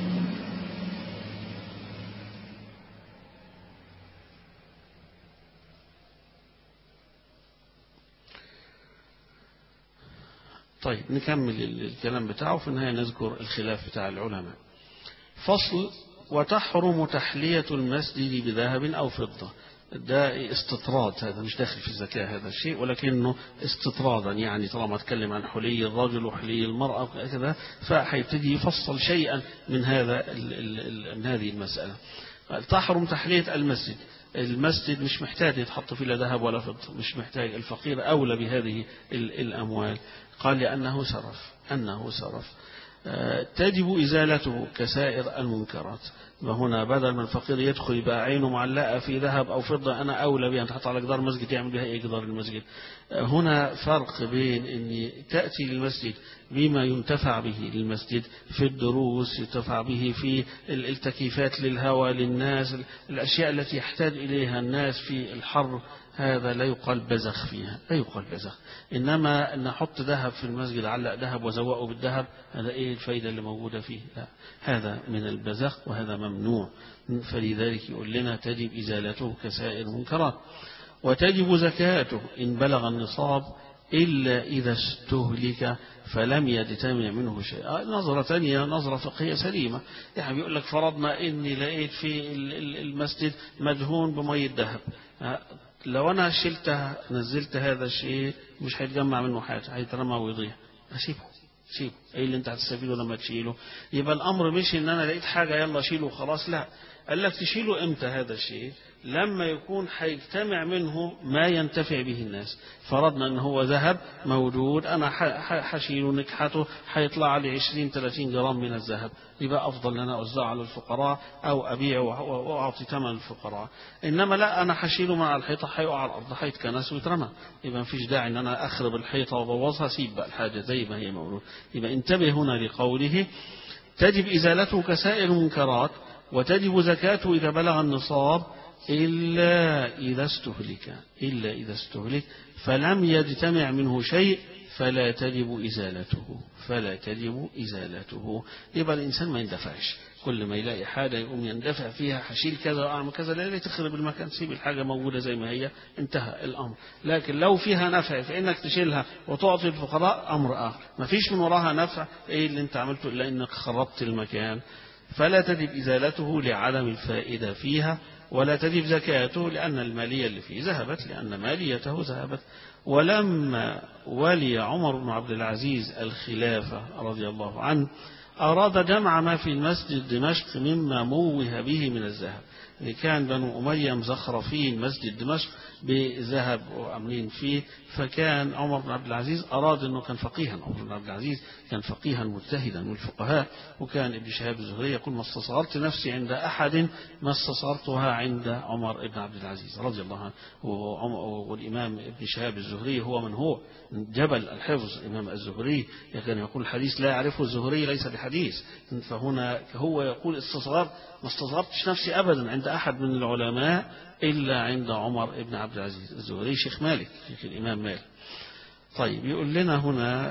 طيب نكمل الكلام بتاعه في النهاية نذكر الخلاف بتاع العلماء فصل وتحرم تحلية المسجد بذهب أو فضة ده استطراد هذا مش داخل في الزكاة هذا الشيء ولكنه استطرادا يعني طالما اتكلم عن حلي الرجل وحلي المرأة وكذا فهيبتدي يفصل شيئا من هذا من هذه المسألة تحرم تحلية المسجد المسجد مش محتاج يتحط فيه لا ذهب ولا فضة مش محتاج الفقير أولى بهذه الأموال قال لأنه سرف أنه سرف تجب إزالته كسائر المنكرات وهنا بدل من الفقير يدخل يبقى عينه معلقة في ذهب أو فضة أنا أولى بها أن تحط على جدار المسجد يعمل بها إيه جدار المسجد هنا فرق بين أن تأتي للمسجد بما ينتفع به للمسجد في الدروس ينتفع به في التكييفات للهواء للناس الأشياء التي يحتاج إليها الناس في الحر هذا لا يقال بزخ فيها لا يقال بزخ إنما أن أحط ذهب في المسجد علق ذهب وزوقه بالذهب هذا إيه الفايدة اللي موجودة فيه لا هذا من البزخ وهذا ممنوع فلذلك يقول لنا تجب إزالته كسائر المنكرات وتجب زكاته إن بلغ النصاب إلا إذا استهلك فلم يجتمع منه شيء نظرة ثانية نظرة فقهية سليمة يعني بيقول لك فرضنا إني لقيت في المسجد مدهون بمية ذهب لو أنا شلتها نزلت هذا الشيء مش هيتجمع منه حاجة هيترمى ويضيع أسيبه سيبه ايه اللي انت هتستفيده لما تشيله يبقى الامر مش ان انا لقيت حاجه يلا شيله وخلاص لا قال لك تشيله امتى هذا الشيء لما يكون هيجتمع منه ما ينتفع به الناس فرضنا ان هو ذهب موجود انا حشيله نكحته هيطلع لي 20 30 جرام من الذهب يبقى افضل ان انا اوزعه على الفقراء او ابيعه واعطي ثمن الفقراء انما لا انا هشيله مع الحيطه هيقع على الارض هيتكنس ويترمى يبقى مفيش داعي ان انا اخرب الحيطه وابوظها سيب بقى الحاجه زي ما هي موجوده يبقى انتبه هنا لقوله تجب ازالته كسائر المنكرات وتجب زكاته اذا بلغ النصاب إلا إذا استهلك إلا إذا استهلك فلم يجتمع منه شيء فلا تجب إزالته فلا تجب إزالته يبقى الإنسان ما يندفعش كل ما يلاقي حاجة يقوم يندفع فيها حشيل كذا وأعمل كذا لا تخرب المكان سيب الحاجة موجودة زي ما هي انتهى الأمر لكن لو فيها نفع فإنك تشيلها وتعطي الفقراء أمر آخر ما فيش من وراها نفع إيه اللي أنت عملته إلا إنك خربت المكان فلا تجب إزالته لعدم الفائدة فيها ولا تجب زكاته لأن المالية اللي فيه ذهبت لأن ماليته ذهبت ولما ولي عمر بن عبد العزيز الخلافة رضي الله عنه أراد جمع ما في المسجد دمشق مما موه به من الذهب كان بنو أمية مزخرفين مسجد دمشق بذهب وعاملين فيه فكان عمر بن عبد العزيز أراد أنه كان فقيها عمر بن عبد العزيز كان فقيها مجتهدا من الفقهاء وكان ابن شهاب الزهري يقول ما استصغرت نفسي عند أحد ما استصغرتها عند عمر بن عبد العزيز رضي الله عنه والإمام ابن شهاب الزهري هو من هو جبل الحفظ الإمام الزهري كان يقول الحديث لا يعرفه الزهري ليس بحديث فهنا هو يقول استصغرت ما استصغرتش نفسي أبدا عند أحد من العلماء إلا عند عمر بن عبد العزيز الزهري شيخ مالك شيخ الإمام مالك طيب يقول لنا هنا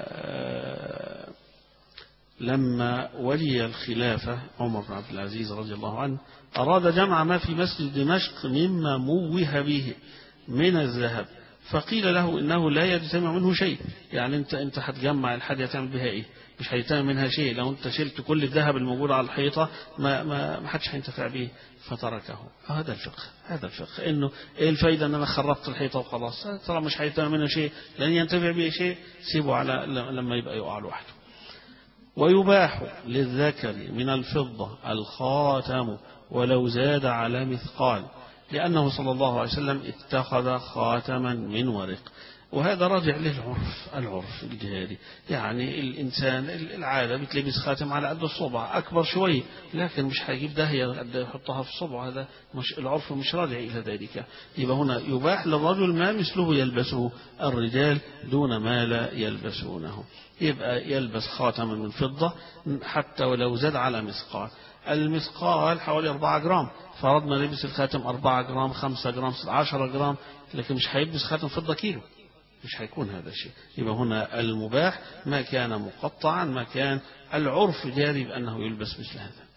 لما ولي الخلافة عمر بن عبد العزيز رضي الله عنه أراد جمع ما في مسجد دمشق مما موه به من الذهب فقيل له إنه لا يجتمع منه شيء يعني أنت أنت هتجمع الحاجة تعمل بها إيه مش هيتم منها شيء لو انت شلت كل الذهب الموجود على الحيطة ما ما ما حدش هينتفع به فتركه هذا الفقه هذا الفقه انه ايه الفايدة ان انا خربت الحيطة وخلاص ترى مش هيتم منها شيء لن ينتفع به شيء سيبه على لما يبقى يقع لوحده ويباح للذكر من الفضة الخاتم ولو زاد على مثقال لأنه صلى الله عليه وسلم اتخذ خاتما من ورق وهذا راجع للعرف العرف الجهادي يعني الإنسان العادة بتلبس خاتم على قد الصبع أكبر شوي لكن مش هيجيب داهية قد يحطها في الصبع هذا مش العرف مش راجع إلى ذلك يبقى هنا يباح للرجل ما مثله يلبسه الرجال دون ما لا يلبسونه يبقى يلبس خاتما من فضة حتى ولو زاد على مثقال المثقال حوالي 4 جرام فرضنا لبس الخاتم 4 جرام 5 جرام 10 جرام لكن مش هيلبس خاتم فضة كيلو مش هيكون هذا الشيء يبقى هنا المباح ما كان مقطعا ما كان العرف جاري بأنه يلبس مثل هذا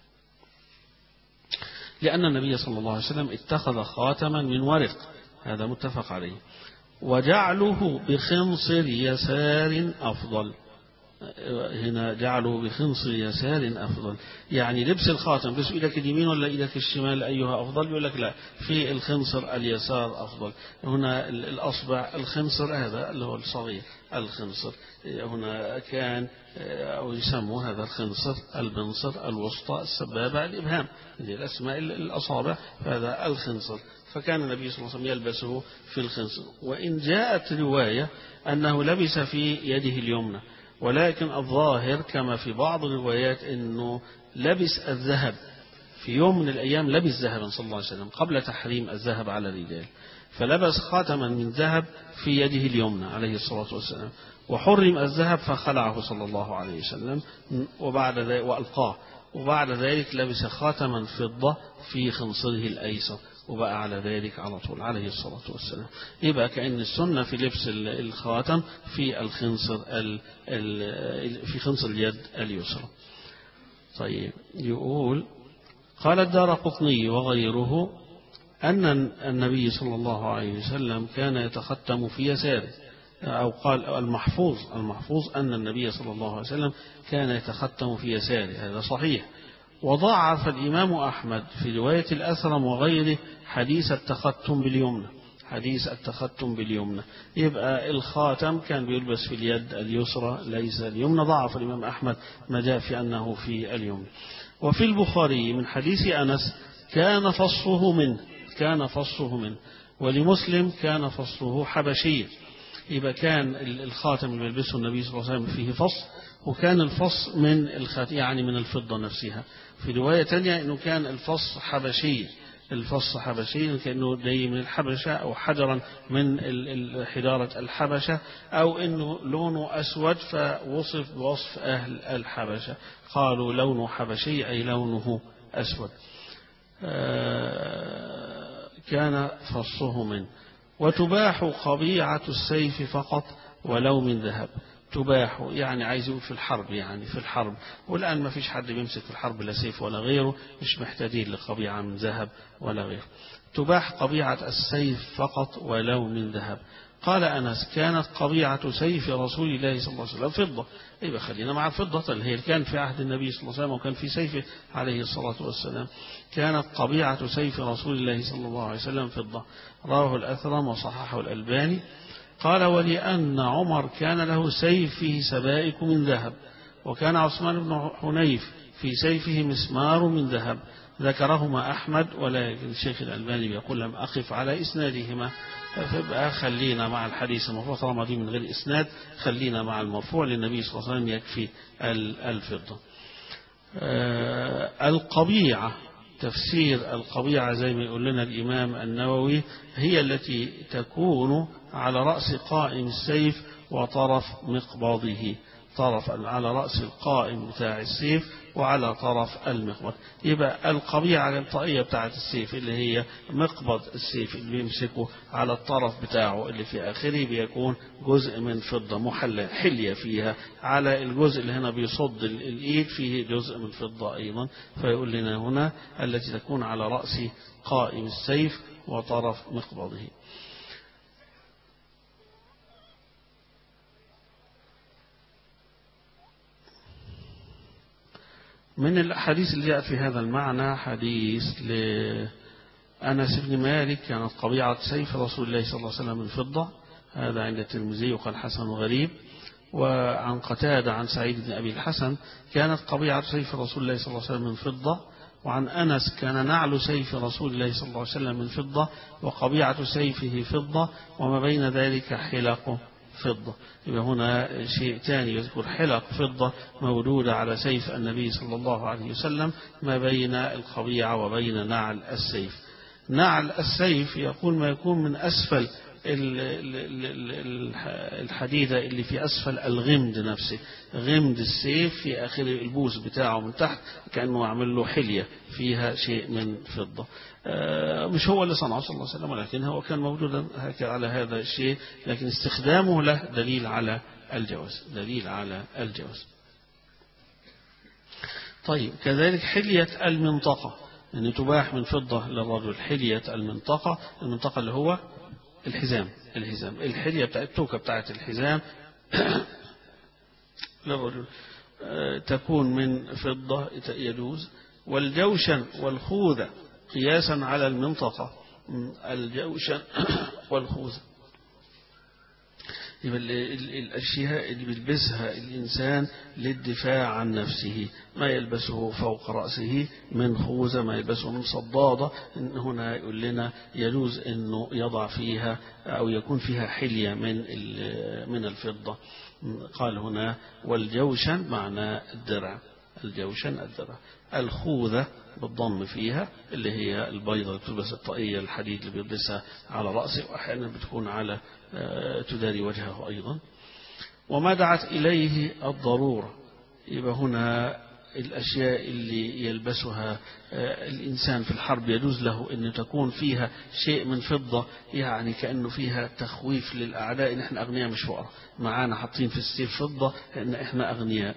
لأن النبي صلى الله عليه وسلم اتخذ خاتما من ورق هذا متفق عليه وجعله بخنصر يسار أفضل هنا جعله بخنصر يسار أفضل يعني لبس الخاتم بس إيدك اليمين ولا إيدك الشمال أيها أفضل يقول لك لا في الخنصر اليسار أفضل هنا الأصبع الخنصر هذا اللي هو الصغير الخنصر هنا كان أو يسموا هذا الخنصر البنصر الوسطى السبابة الإبهام هذه الأسماء الأصابع هذا الخنصر فكان النبي صلى الله عليه وسلم يلبسه في الخنصر وإن جاءت رواية أنه لبس في يده اليمنى ولكن الظاهر كما في بعض الروايات أنه لبس الذهب في يوم من الأيام لبس ذهبا صلى الله عليه وسلم قبل تحريم الذهب على الرجال فلبس خاتما من ذهب في يده اليمنى عليه الصلاة والسلام وحرم الذهب فخلعه صلى الله عليه وسلم وبعد ذلك وألقاه وبعد ذلك لبس خاتما فضة في خنصره الأيسر وبقى على ذلك على طول عليه الصلاة والسلام يبقى كأن السنة في لبس الخاتم في الخنصر في خنصر اليد اليسرى طيب يقول قال الدار قطني وغيره أن النبي صلى الله عليه وسلم كان يتختم في يساره أو قال المحفوظ المحفوظ أن النبي صلى الله عليه وسلم كان يتختم في يساره هذا صحيح وضعف الإمام أحمد في رواية الأثرم وغيره حديث التختم باليمنى حديث التختم باليمنى يبقى الخاتم كان بيلبس في اليد اليسرى ليس اليمنى ضعف الإمام أحمد ما جاء في أنه في اليمنى وفي البخاري من حديث أنس كان فصه منه كان فصه منه ولمسلم كان فصه حبشي يبقى كان الخاتم اللي بيلبسه النبي صلى الله عليه وسلم فيه فص وكان الفص من الخاتم يعني من الفضة نفسها في رواية تانية انه كان الفص حبشي الفص حبشي كأنه جاي من الحبشة أو حجرا من حجارة الحبشة أو أنه لونه أسود فوصف بوصف أهل الحبشة قالوا لونه حبشي أي لونه أسود كان فصه منه وتباح قبيعة السيف فقط ولو من ذهب تباح يعني عايز يقول في الحرب يعني في الحرب والآن ما فيش حد بيمسك في الحرب لا سيف ولا غيره مش محتاجين لقبيعة من ذهب ولا غيره تباح قبيعة السيف فقط ولو من ذهب قال أنس كانت قبيعة سيف رسول الله صلى الله عليه وسلم فضة يبقى خلينا مع الفضة اللي هي كان في عهد النبي صلى الله عليه وسلم وكان في سيفه عليه الصلاة والسلام كانت قبيعة سيف رسول الله صلى الله عليه وسلم فضة رواه الأثرم وصححه الألباني قال ولأن عمر كان له سيف فيه سبائك من ذهب وكان عثمان بن حنيف في سيفه مسمار من ذهب ذكرهما أحمد ولكن الشيخ الألباني يقول لم أقف على إسنادهما فبقى خلينا مع الحديث المرفوع طالما دي من غير إسناد خلينا مع المرفوع للنبي صلى الله عليه وسلم يكفي الفضة القبيعة تفسير القبيعة زي ما يقول لنا الإمام النووي هي التي تكون على رأس قائم السيف وطرف مقبضه طرف على رأس القائم بتاع السيف وعلى طرف المقبض يبقى القبيعة الطائية بتاعة السيف اللي هي مقبض السيف اللي بيمسكه على الطرف بتاعه اللي في آخره بيكون جزء من فضة محلى حلية فيها على الجزء اللي هنا بيصد الإيد فيه جزء من فضة أيضا فيقول لنا هنا التي تكون على رأس قائم السيف وطرف مقبضه من الأحاديث اللي جاءت في هذا المعنى حديث لأنس بن مالك كانت قبيعة سيف رسول الله صلى الله عليه وسلم من فضة هذا عند الترمذي وقال حسن غريب وعن قتادة عن سعيد بن أبي الحسن كانت قبيعة سيف رسول الله صلى الله عليه وسلم من فضة وعن أنس كان نعل سيف رسول الله صلى الله عليه وسلم من فضة وقبيعة سيفه فضة وما بين ذلك حلقه فضة يبقى هنا شيء ثاني يذكر حلق فضة مولودة على سيف النبي صلى الله عليه وسلم ما بين القبيعة وبين نعل السيف نعل السيف يقول ما يكون من أسفل الحديدة اللي في أسفل الغمد نفسه غمد السيف في آخر البوس بتاعه من تحت كأنه عمل له حلية فيها شيء من فضة مش هو اللي صنعه صلى الله عليه وسلم ولكن هو كان موجودا على هذا الشيء لكن استخدامه له دليل على الجواز دليل على الجواز طيب كذلك حلية المنطقة أن يعني تباح من فضة للرجل حلية المنطقة المنطقة اللي هو الحزام الحزام الحلية بتاعت التوكة بتاعت الحزام للرجل تكون من فضة يجوز والجوشن والخوذة قياسا على المنطقة الجوشن والخوذة يبقى الأشياء اللي بيلبسها الإنسان للدفاع عن نفسه ما يلبسه فوق رأسه من خوذة ما يلبسه من صدادة إن هنا يقول لنا يجوز أنه يضع فيها أو يكون فيها حلية من من الفضة قال هنا والجوشن معنى الدرع الجوشن الدرع الخوذة بالضم فيها اللي هي البيضة اللي بتلبس الطاقية الحديد اللي بيلبسها على رأسه وأحيانا بتكون على تداري وجهه أيضا وما دعت إليه الضرورة يبقى هنا الأشياء اللي يلبسها الإنسان في الحرب يجوز له أن تكون فيها شيء من فضة يعني كأنه فيها تخويف للأعداء إن إحنا أغنياء مش فقراء معانا حاطين في السيف فضة إن إحنا أغنياء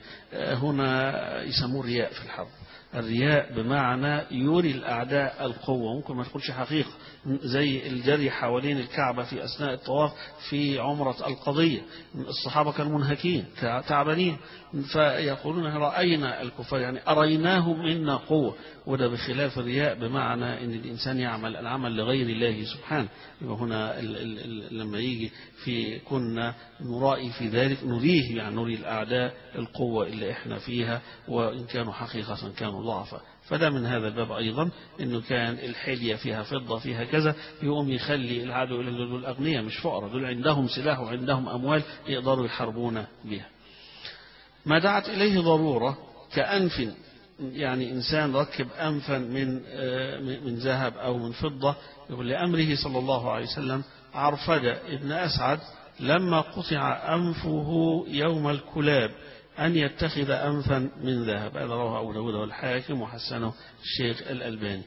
هنا يسموه رياء في الحرب الرياء بمعنى يوري الأعداء القوة ممكن ما تكونش حقيقة زي الجري حوالين الكعبة في أثناء الطواف في عمرة القضية الصحابة كانوا منهكين تعبانين فيقولون رأينا الكفار يعني أريناهم منا قوة وده بخلاف الرياء بمعنى أن الإنسان يعمل العمل لغير الله سبحانه يبقى هنا ال ال ال لما يجي في كنا نرائي في ذلك نريه يعني نري الأعداء القوة اللي احنا فيها وإن كانوا حقيقة كانوا ضعفا فده من هذا الباب أيضا أنه كان الحلية فيها فضة فيها كذا يقوم يخلي العدو إلى دول أغنياء مش فقراء دول عندهم سلاح وعندهم أموال يقدروا يحاربون بها ما دعت إليه ضرورة كأنف يعني إنسان ركب أنفا من من ذهب أو من فضة يقول لأمره صلى الله عليه وسلم عرفجة ابن أسعد لما قطع أنفه يوم الكلاب أن يتخذ أنفا من ذهب هذا رواه أبو داود والحاكم وحسنه الشيخ الألباني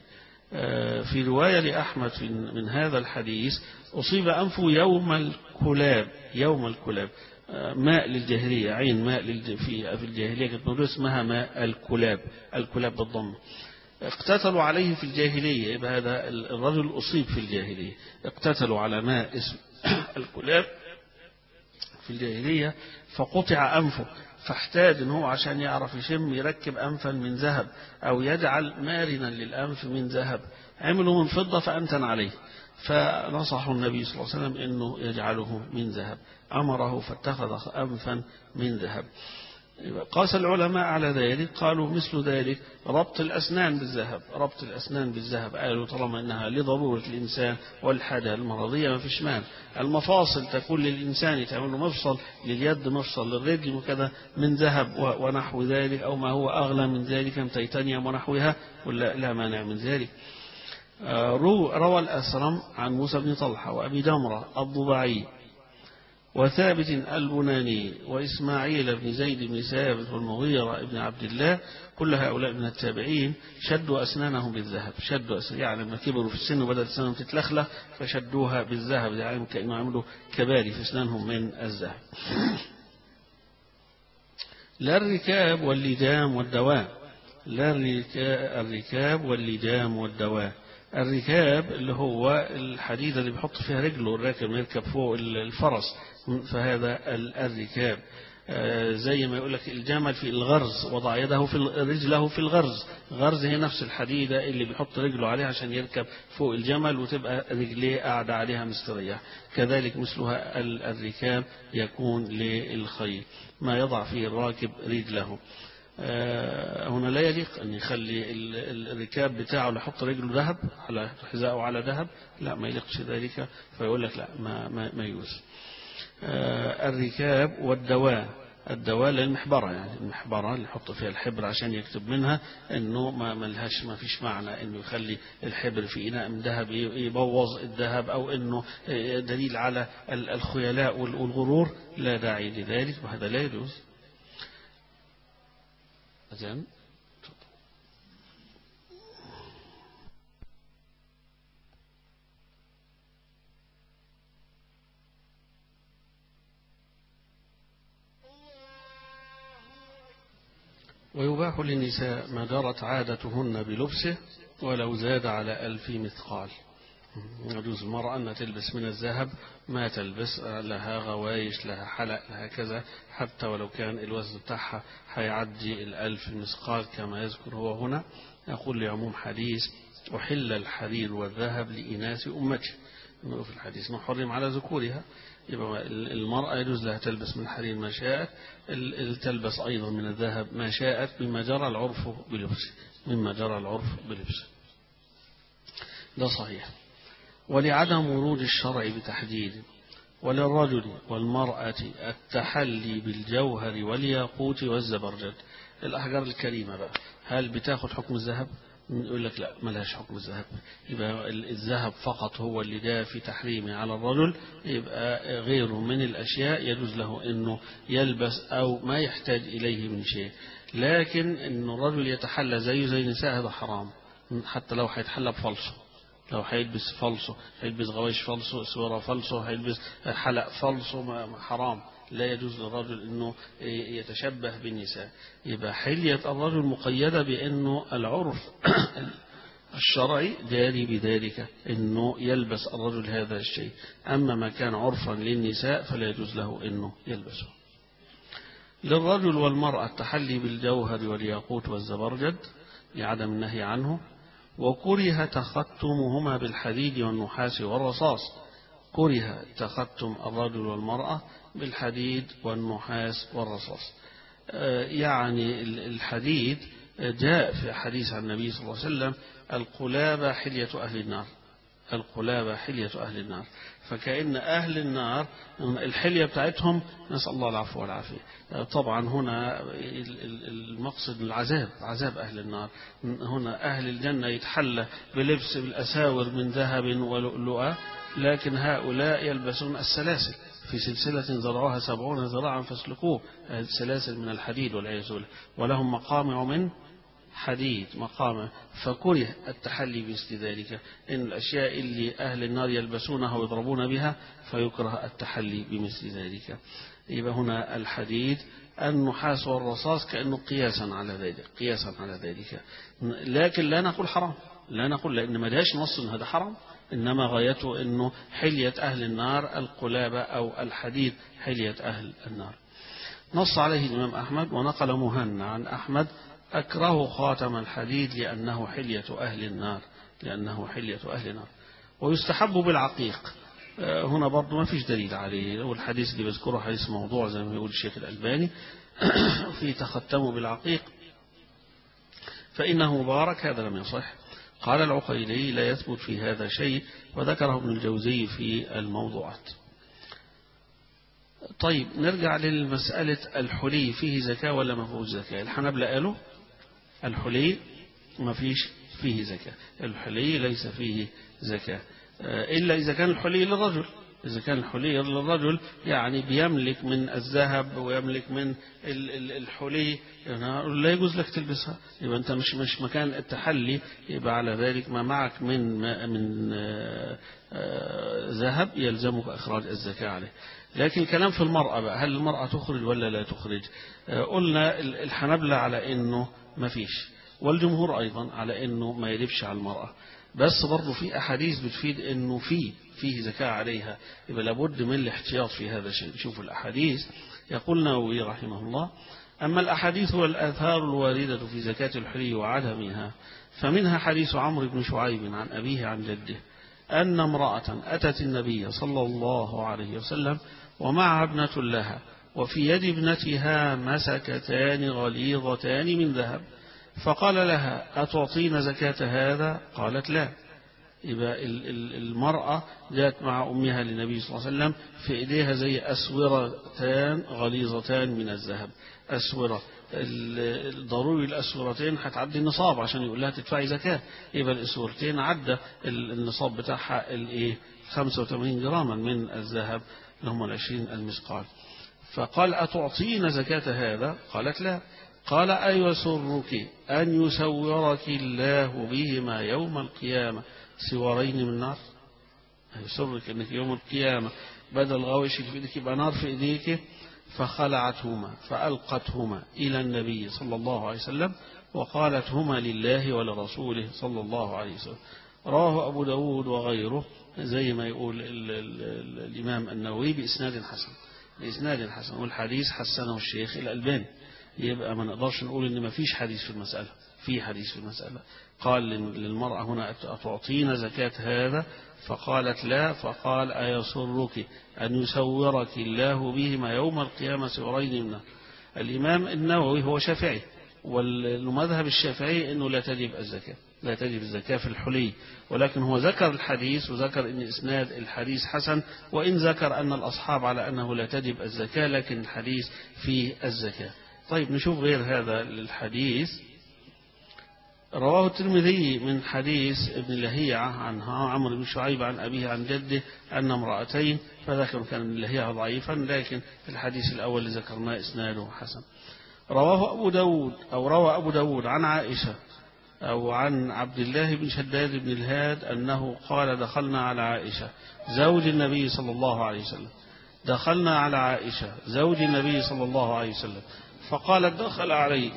في رواية لأحمد من هذا الحديث أصيب أنفه يوم الكلاب يوم الكلاب ماء للجاهلية عين ماء في في الجاهلية كانت موجودة اسمها ماء الكلاب الكلاب بالضم اقتتلوا عليه في الجاهلية يبقى هذا الرجل أصيب في الجاهلية اقتتلوا على ماء اسم الكلاب في الجاهلية فقطع أنفه فاحتاج ان هو عشان يعرف يشم يركب أنفا من ذهب أو يجعل مارنا للأنف من ذهب عملوا من فضة فأنتن عليه فنصحوا النبي صلى الله عليه وسلم أنه يجعله من ذهب أمره فاتخذ أنفا من ذهب قاس العلماء على ذلك قالوا مثل ذلك ربط الأسنان بالذهب ربط الأسنان بالذهب قالوا طالما أنها لضرورة الإنسان والحاجة المرضية ما فيش مانع المفاصل تكون للإنسان يتعمل له مفصل لليد مفصل للرجل وكذا من ذهب ونحو ذلك أو ما هو أغلى من ذلك من تيتانيوم ونحوها ولا لا مانع من ذلك روى الأسرم عن موسى بن طلحة وأبي دمرة الضبعي وثابت البناني وإسماعيل بن زيد بن ثابت والمغيرة بن عبد الله كل هؤلاء من التابعين شدوا أسنانهم بالذهب شدوا أسنان يعني لما كبروا في السن وبدأت أسنانهم تتلخلخ فشدوها بالذهب يعني كأنه عملوا كباري في أسنانهم من الذهب لا الركاب واللجام والدواء لا الركاب واللجام والدواء الركاب اللي هو الحديدة اللي بيحط فيها رجله الراكب يركب فوق الفرس فهذا الركاب زي ما يقول لك الجمل في الغرز وضع يده في رجله في الغرز غرز هي نفس الحديدة اللي بيحط رجله عليها عشان يركب فوق الجمل وتبقى رجليه قاعدة عليها مستريح كذلك مثلها الركاب يكون للخيل ما يضع فيه الراكب رجله هنا لا يليق أن يخلي الركاب بتاعه يحط رجله ذهب على حذاءه على ذهب لا ما يليقش ذلك فيقول لك لا ما, ما, ما يجوز الركاب والدواء الدوال المحبرة يعني المحبرة اللي يحط فيها الحبر عشان يكتب منها انه ما ملهاش ما فيش معنى انه يخلي الحبر في اناء من ذهب يبوظ الذهب او انه دليل على الخيلاء والغرور لا داعي لذلك وهذا لا يجوز أذن ويباح للنساء ما جرت عادتهن بلبسه ولو زاد على ألف مثقال يجوز المرأة أن تلبس من الذهب ما تلبس لها غوايش لها حلق لها كذا حتى ولو كان الوزن بتاعها هيعدي الألف مثقال كما يذكر هو هنا يقول لعموم حديث أحل الحرير والذهب لإناث أمته في الحديث محرم على ذكورها يبقى المرأة يجوز لها تلبس من الحرير ما شاءت تلبس أيضا من الذهب ما شاءت مما جرى العرف بلبسه مما جرى العرف بلبسه ده صحيح ولعدم ورود الشرع بتحديد وللرجل والمرأة التحلي بالجوهر والياقوت والزبرجد الأحجار الكريمة بقى هل بتاخد حكم الذهب يقول لك لا ملهاش حكم الذهب يبقى الذهب فقط هو اللي ده في تحريمه على الرجل يبقى غيره من الأشياء يجوز له أنه يلبس أو ما يحتاج إليه من شيء لكن أنه الرجل يتحلى زيه زي النساء هذا حرام حتى لو هيتحلى بفلسه لو هيلبس فلسه هيلبس غوايش فلسه سوارة فلسه هيلبس حلق فلسه حرام لا يجوز للرجل أنه يتشبه بالنساء يبقى حلية الرجل مقيدة بأنه العرف الشرعي جاري بذلك أنه يلبس الرجل هذا الشيء أما ما كان عرفا للنساء فلا يجوز له أنه يلبسه للرجل والمرأة التحلي بالجوهر والياقوت والزبرجد لعدم النهي عنه وكره تختمهما بالحديد والنحاس والرصاص كره تختم الرجل والمرأة بالحديد والنحاس والرصاص يعني الحديد جاء في حديث عن النبي صلى الله عليه وسلم القلابة حلية أهل النار القلابة حلية أهل النار فكأن أهل النار الحلية بتاعتهم نسأل الله العفو والعافية طبعا هنا المقصد العذاب عذاب أهل النار هنا أهل الجنة يتحلى بلبس بالأساور من ذهب ولؤلؤة لكن هؤلاء يلبسون السلاسل في سلسلة زرعها سبعون ذراعا فاسلكوه السلاسل من الحديد والعياذ بالله ولهم مقامع من حديد مقامه فكره التحلي بمثل ذلك إن الأشياء اللي أهل النار يلبسونها ويضربون بها فيكره التحلي بمثل ذلك يبقى هنا الحديد النحاس والرصاص كأنه قياسا على ذلك قياسا على ذلك لكن لا نقول حرام لا نقول لأن ما جاش نص إن هذا حرام إنما غايته أنه حلية أهل النار القلابة أو الحديد حلية أهل النار نص عليه الإمام أحمد ونقل مهنا عن أحمد أكره خاتم الحديد لأنه حلية أهل النار لأنه حلية أهل النار ويستحب بالعقيق هنا برضو ما فيش دليل عليه والحديث اللي بذكره حديث موضوع زي ما يقول الشيخ الألباني في تختمه بالعقيق فإنه مبارك هذا لم يصح قال العقيلي لا يثبت في هذا شيء وذكره ابن الجوزي في الموضوعات طيب نرجع للمسألة الحلي فيه زكاة ولا ما فيهوش زكاة الحنبلة قالوا الحلي ما فيش فيه زكاة الحلي ليس فيه زكاة إلا إذا كان الحلي للرجل إذا كان الحلي للرجل يعني بيملك من الذهب ويملك من الحلي يعني لا يجوز لك تلبسها يبقى أنت مش مش مكان التحلي يبقى على ذلك ما معك من من ذهب يلزمك إخراج الزكاة عليه لكن الكلام في المرأة بقى هل المرأة تخرج ولا لا تخرج قلنا الحنبلة على إنه ما فيش والجمهور أيضا على إنه ما يلبش على المرأة بس برضه في أحاديث بتفيد إنه في فيه زكاة عليها يبقى لابد من الاحتياط في هذا الشيء شوفوا الأحاديث يقول نووي رحمه الله أما الأحاديث والآثار الواردة في زكاة الحلي وعدمها فمنها حديث عمرو بن شعيب عن أبيه عن جده أن امرأة أتت النبي صلى الله عليه وسلم ومعها ابنة لها وفي يد ابنتها مسكتان غليظتان من ذهب فقال لها أتعطين زكاة هذا قالت لا يبقى المرأة جاءت مع أمها للنبي صلى الله عليه وسلم في إيديها زي أسورتان غليظتان من الذهب أسورة ضروري الأسورتين هتعدي النصاب عشان يقول لها تدفعي زكاة يبقى الأسورتين عدى النصاب بتاعها الإيه 85 جراما من الذهب اللي هم العشرين المثقال فقال أتعطين زكاة هذا قالت لا قال أيسرك أن يسورك الله بهما يوم القيامة سوارين من نار أيسرك أنك يوم القيامة بدل غوشك في ايديك يبقى نار في ايديك فخلعتهما فألقتهما إلى النبي صلى الله عليه وسلم وقالت هما لله ولرسوله صلى الله عليه وسلم رواه أبو داود وغيره زي ما يقول ال ال ال الإمام النووي بإسناد حسن بإسناد حسن والحديث حسنه الشيخ الألباني يبقى ما نقدرش نقول إن ما فيش حديث في المسألة في حديث في المسألة قال للمرأة هنا أتعطين زكاة هذا فقالت لا فقال أيسرك أن يسورك الله بهما يوم القيامة سورين منه الإمام النووي هو شافعي والمذهب الشافعي أنه لا تجب الزكاة لا تجب الزكاة في الحلي ولكن هو ذكر الحديث وذكر أن إسناد الحديث حسن وإن ذكر أن الأصحاب على أنه لا تجب الزكاة لكن الحديث فيه الزكاة طيب نشوف غير هذا الحديث رواه الترمذي من حديث ابن لهيعة عن عمرو بن شعيب عن أبيه عن جده أن امرأتين فذكر كان ابن لهيعة ضعيفا لكن في الحديث الأول اللي ذكرناه إسناده حسن رواه أبو داود أو روى أبو داود عن عائشة أو عن عبد الله بن شداد بن الهاد أنه قال دخلنا على عائشة زوج النبي صلى الله عليه وسلم دخلنا على عائشة زوج النبي صلى الله عليه وسلم فقالت دخل علي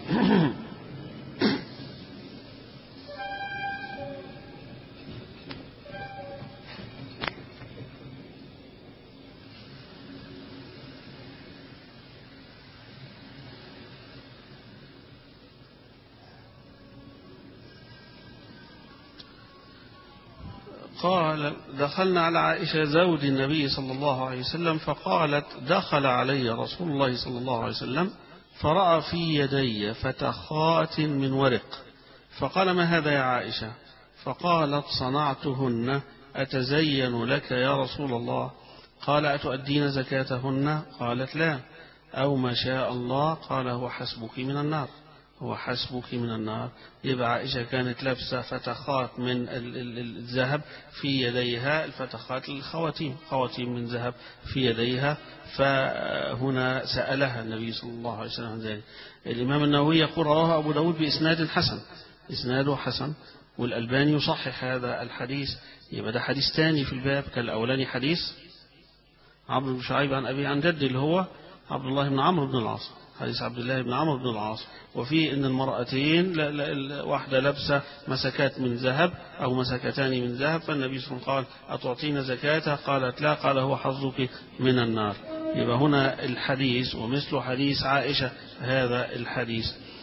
قال دخلنا على عائشة زوج النبي صلى الله عليه وسلم فقالت دخل علي رسول الله صلى الله عليه وسلم فرأى في يدي فتخات من ورق فقال ما هذا يا عائشة فقالت صنعتهن أتزين لك يا رسول الله قال أتؤدين زكاتهن قالت لا أو ما شاء الله قال هو حسبك من النار هو حسبك من النار يبقى عائشة كانت لابسة فتخات من الذهب في يديها الفتخات الخواتيم خواتيم من ذهب في يديها فهنا سألها النبي صلى الله عليه وسلم عن ذلك الإمام النووي يقول رواه أبو داود بإسناد حسن إسناده حسن والألباني يصحح هذا الحديث يبقى ده حديث ثاني في الباب كالأولاني حديث عمرو بن شعيب عن أبي عن جدي اللي هو عبد الله بن عمرو بن العاص حديث عبد الله بن عمرو بن العاص وفي ان المرأتين واحدة لابسة مسكات من ذهب أو مسكتان من ذهب فالنبي صلى الله عليه وسلم قال أتعطين زكاة قالت لا قال هو حظك من النار يبقى هنا الحديث ومثل حديث عائشة هذا الحديث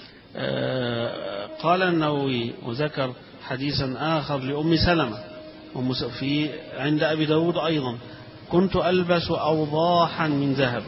قال النووي وذكر حديثا آخر لأم سلمة في عند أبي داود أيضا كنت ألبس أوضاحا من ذهب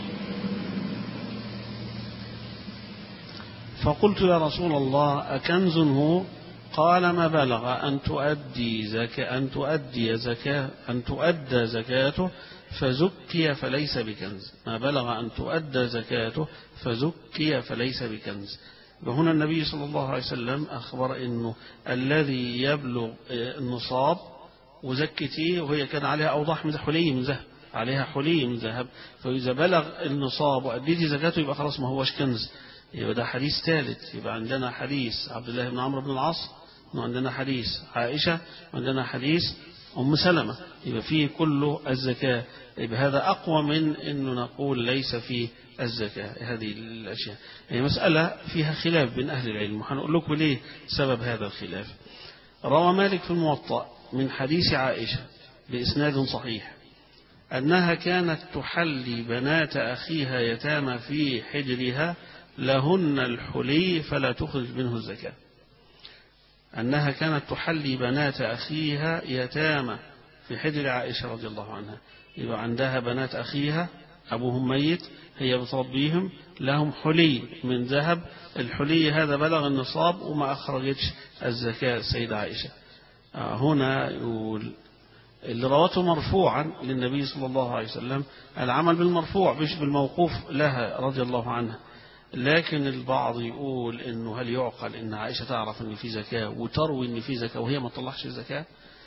فقلت يا رسول الله أكنز هو قال ما بلغ أن تؤدي زكاة أن تؤدي زكاة أن تؤدى زكاته فزكي فليس بكنز ما بلغ أن تؤدى زكاته فزكي فليس بكنز وهنا النبي صلى الله عليه وسلم أخبر أنه الذي يبلغ النصاب وزكتيه وهي كان عليها أوضاح من حلي من ذهب عليها حلي من ذهب فإذا بلغ النصاب وأديتي زكاته يبقى خلاص ما هوش كنز يبقى ده حديث ثالث يبقى عندنا حديث عبد الله بن عمرو بن العاص وعندنا حديث عائشة وعندنا حديث أم سلمة يبقى فيه كله الزكاة يبقى هذا أقوى من أنه نقول ليس فيه الزكاة هذه الأشياء هي مسألة فيها خلاف بين أهل العلم وحنقول لكم ليه سبب هذا الخلاف روى مالك في الموطأ من حديث عائشة بإسناد صحيح أنها كانت تحلي بنات أخيها يتامى في حجرها لهن الحلي فلا تخرج منه الزكاة أنها كانت تحلي بنات أخيها يتامى في حجر عائشة رضي الله عنها يبقى عندها بنات أخيها أبوهم ميت هي بتربيهم لهم حلي من ذهب الحلي هذا بلغ النصاب وما أخرجتش الزكاة السيدة عائشة هنا يقول اللي روته مرفوعا للنبي صلى الله عليه وسلم العمل بالمرفوع مش بالموقوف لها رضي الله عنها لكن البعض يقول انه هل يعقل ان عائشه تعرف ان في زكاه وتروي ان في زكاه وهي ما تطلعش زكاه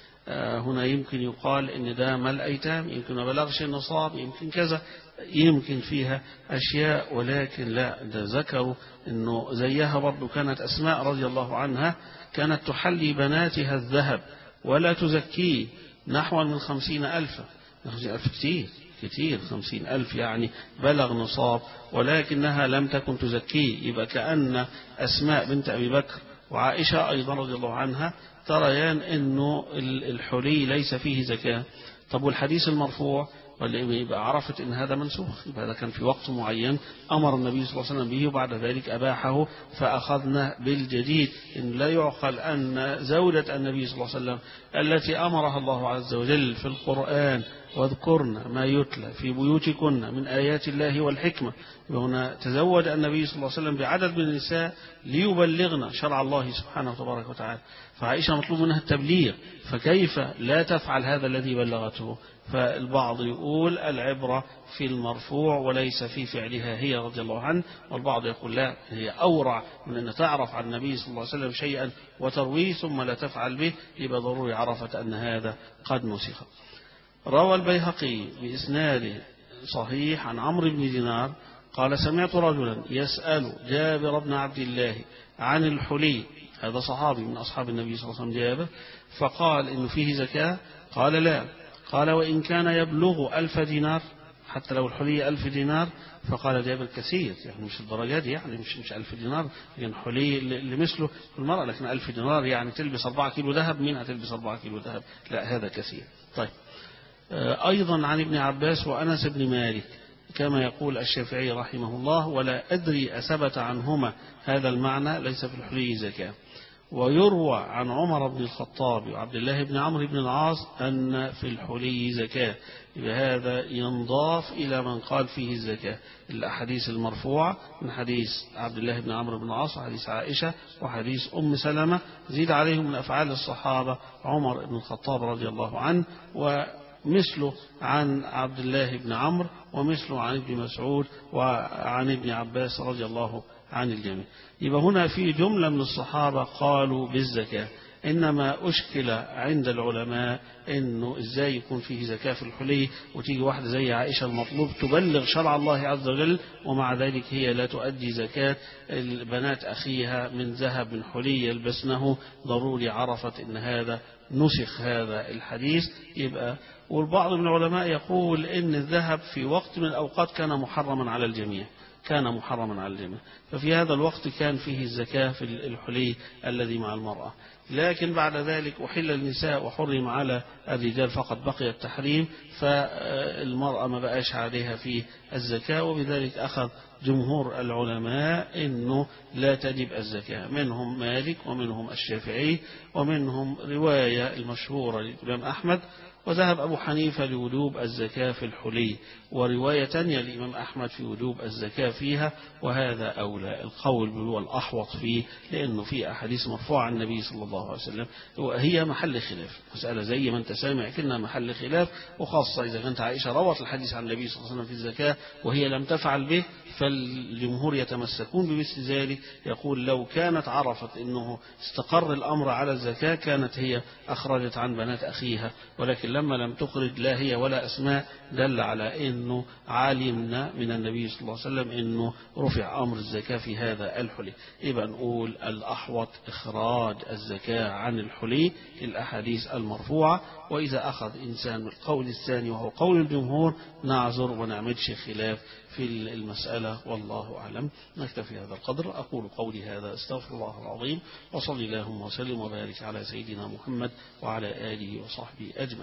هنا يمكن يقال ان ده مال ايتام يمكن ما بلغش النصاب يمكن كذا يمكن فيها اشياء ولكن لا ده ذكروا انه زيها برضه كانت اسماء رضي الله عنها كانت تحلي بناتها الذهب ولا تزكيه نحو من خمسين ألفا خمسين ألف كتير كتير خمسين ألف يعني بلغ نصاب ولكنها لم تكن تزكيه يبقى كأن أسماء بنت أبي بكر وعائشة أيضا رضي الله عنها تريان أنه الحلي ليس فيه زكاة طب والحديث المرفوع واللي يبقى عرفت ان هذا منسوخ يبقى هذا كان في وقت معين امر النبي صلى الله عليه وسلم به وبعد ذلك اباحه فاخذنا بالجديد ان لا يعقل ان زوجة النبي صلى الله عليه وسلم التي امرها الله عز وجل في القران واذكرن ما يتلى في بيوتكن من آيات الله والحكمة هنا تزوج النبي صلى الله عليه وسلم بعدد من النساء ليبلغن شرع الله سبحانه وتبارك وتعالى فعائشة مطلوب منها التبليغ فكيف لا تفعل هذا الذي بلغته فالبعض يقول العبرة في المرفوع وليس في فعلها هي رضي الله عنه والبعض يقول لا هي أورع من أن تعرف عن النبي صلى الله عليه وسلم شيئا وترويه ثم لا تفعل به يبقى ضروري عرفت أن هذا قد نسخ روى البيهقي بإسناد صحيح عن عمرو بن دينار قال سمعت رجلا يسأل جابر بن عبد الله عن الحلي هذا صحابي من أصحاب النبي صلى الله عليه وسلم جابر فقال إنه فيه زكاة قال لا قال وإن كان يبلغ ألف دينار حتى لو الحلي ألف دينار فقال جابر كثير يعني مش الدرجات دي يعني مش مش ألف دينار لكن حلي اللي مثله المرأة لكن ألف دينار يعني تلبس أربعة كيلو ذهب مين هتلبس أربعة كيلو ذهب لا هذا كثير طيب أيضا عن ابن عباس وأنس بن مالك كما يقول الشافعي رحمه الله ولا أدري أثبت عنهما هذا المعنى ليس في الحلي زكاة ويروى عن عمر بن الخطاب وعبد الله بن عمرو بن العاص أن في الحلي زكاة هذا ينضاف إلى من قال فيه الزكاة الأحاديث المرفوعة من حديث عبد الله بن عمرو بن العاص وحديث عائشة وحديث أم سلمة زيد عليهم من أفعال الصحابة عمر بن الخطاب رضي الله عنه ومثله عن عبد الله بن عمرو ومثله عن ابن مسعود وعن ابن عباس رضي الله عن الجميع يبقى هنا في جملة من الصحابة قالوا بالزكاة إنما أشكل عند العلماء إنه إزاي يكون فيه زكاة في الحلي وتيجي واحدة زي عائشة المطلوب تبلغ شرع الله عز وجل ومع ذلك هي لا تؤدي زكاة البنات أخيها من ذهب من حلي يلبسنه ضروري عرفت إن هذا نسخ هذا الحديث يبقى والبعض من العلماء يقول إن الذهب في وقت من الأوقات كان محرما على الجميع كان محرما على الجميع ففي هذا الوقت كان فيه الزكاة في الحلي الذي مع المرأة لكن بعد ذلك أحل النساء وحرم على الرجال فقط بقي التحريم فالمرأة ما بقاش عليها في الزكاة وبذلك أخذ جمهور العلماء أنه لا تجب الزكاة منهم مالك ومنهم الشافعي ومنهم رواية المشهورة للإمام أحمد وذهب أبو حنيفة لوجوب الزكاة في الحلي ورواية تانية للإمام أحمد في وجوب الزكاة فيها وهذا أولى القول هو الأحوط فيه لأنه في أحاديث مرفوعة عن النبي صلى الله عليه وسلم وهي محل خلاف مسألة زي ما أنت سامع كنا محل خلاف وخاصة إذا كانت عائشة روت الحديث عن النبي صلى الله عليه وسلم في الزكاة وهي لم تفعل به فالجمهور يتمسكون بمثل ذلك يقول لو كانت عرفت أنه استقر الأمر على الزكاة كانت هي أخرجت عن بنات أخيها ولكن لما لم تخرج لا هي ولا أسماء دل على أنه علمنا من النبي صلى الله عليه وسلم أنه رفع أمر الزكاة في هذا الحلي يبقى نقول الأحوط إخراج الزكاة عن الحلي الأحاديث المرفوعة وإذا أخذ إنسان القول الثاني وهو قول الجمهور نعذر ونعمدش خلاف في المسألة والله أعلم نكتفي هذا القدر أقول قولي هذا استغفر الله العظيم وصلي اللهم وسلم وبارك على سيدنا محمد وعلى آله وصحبه أجمعين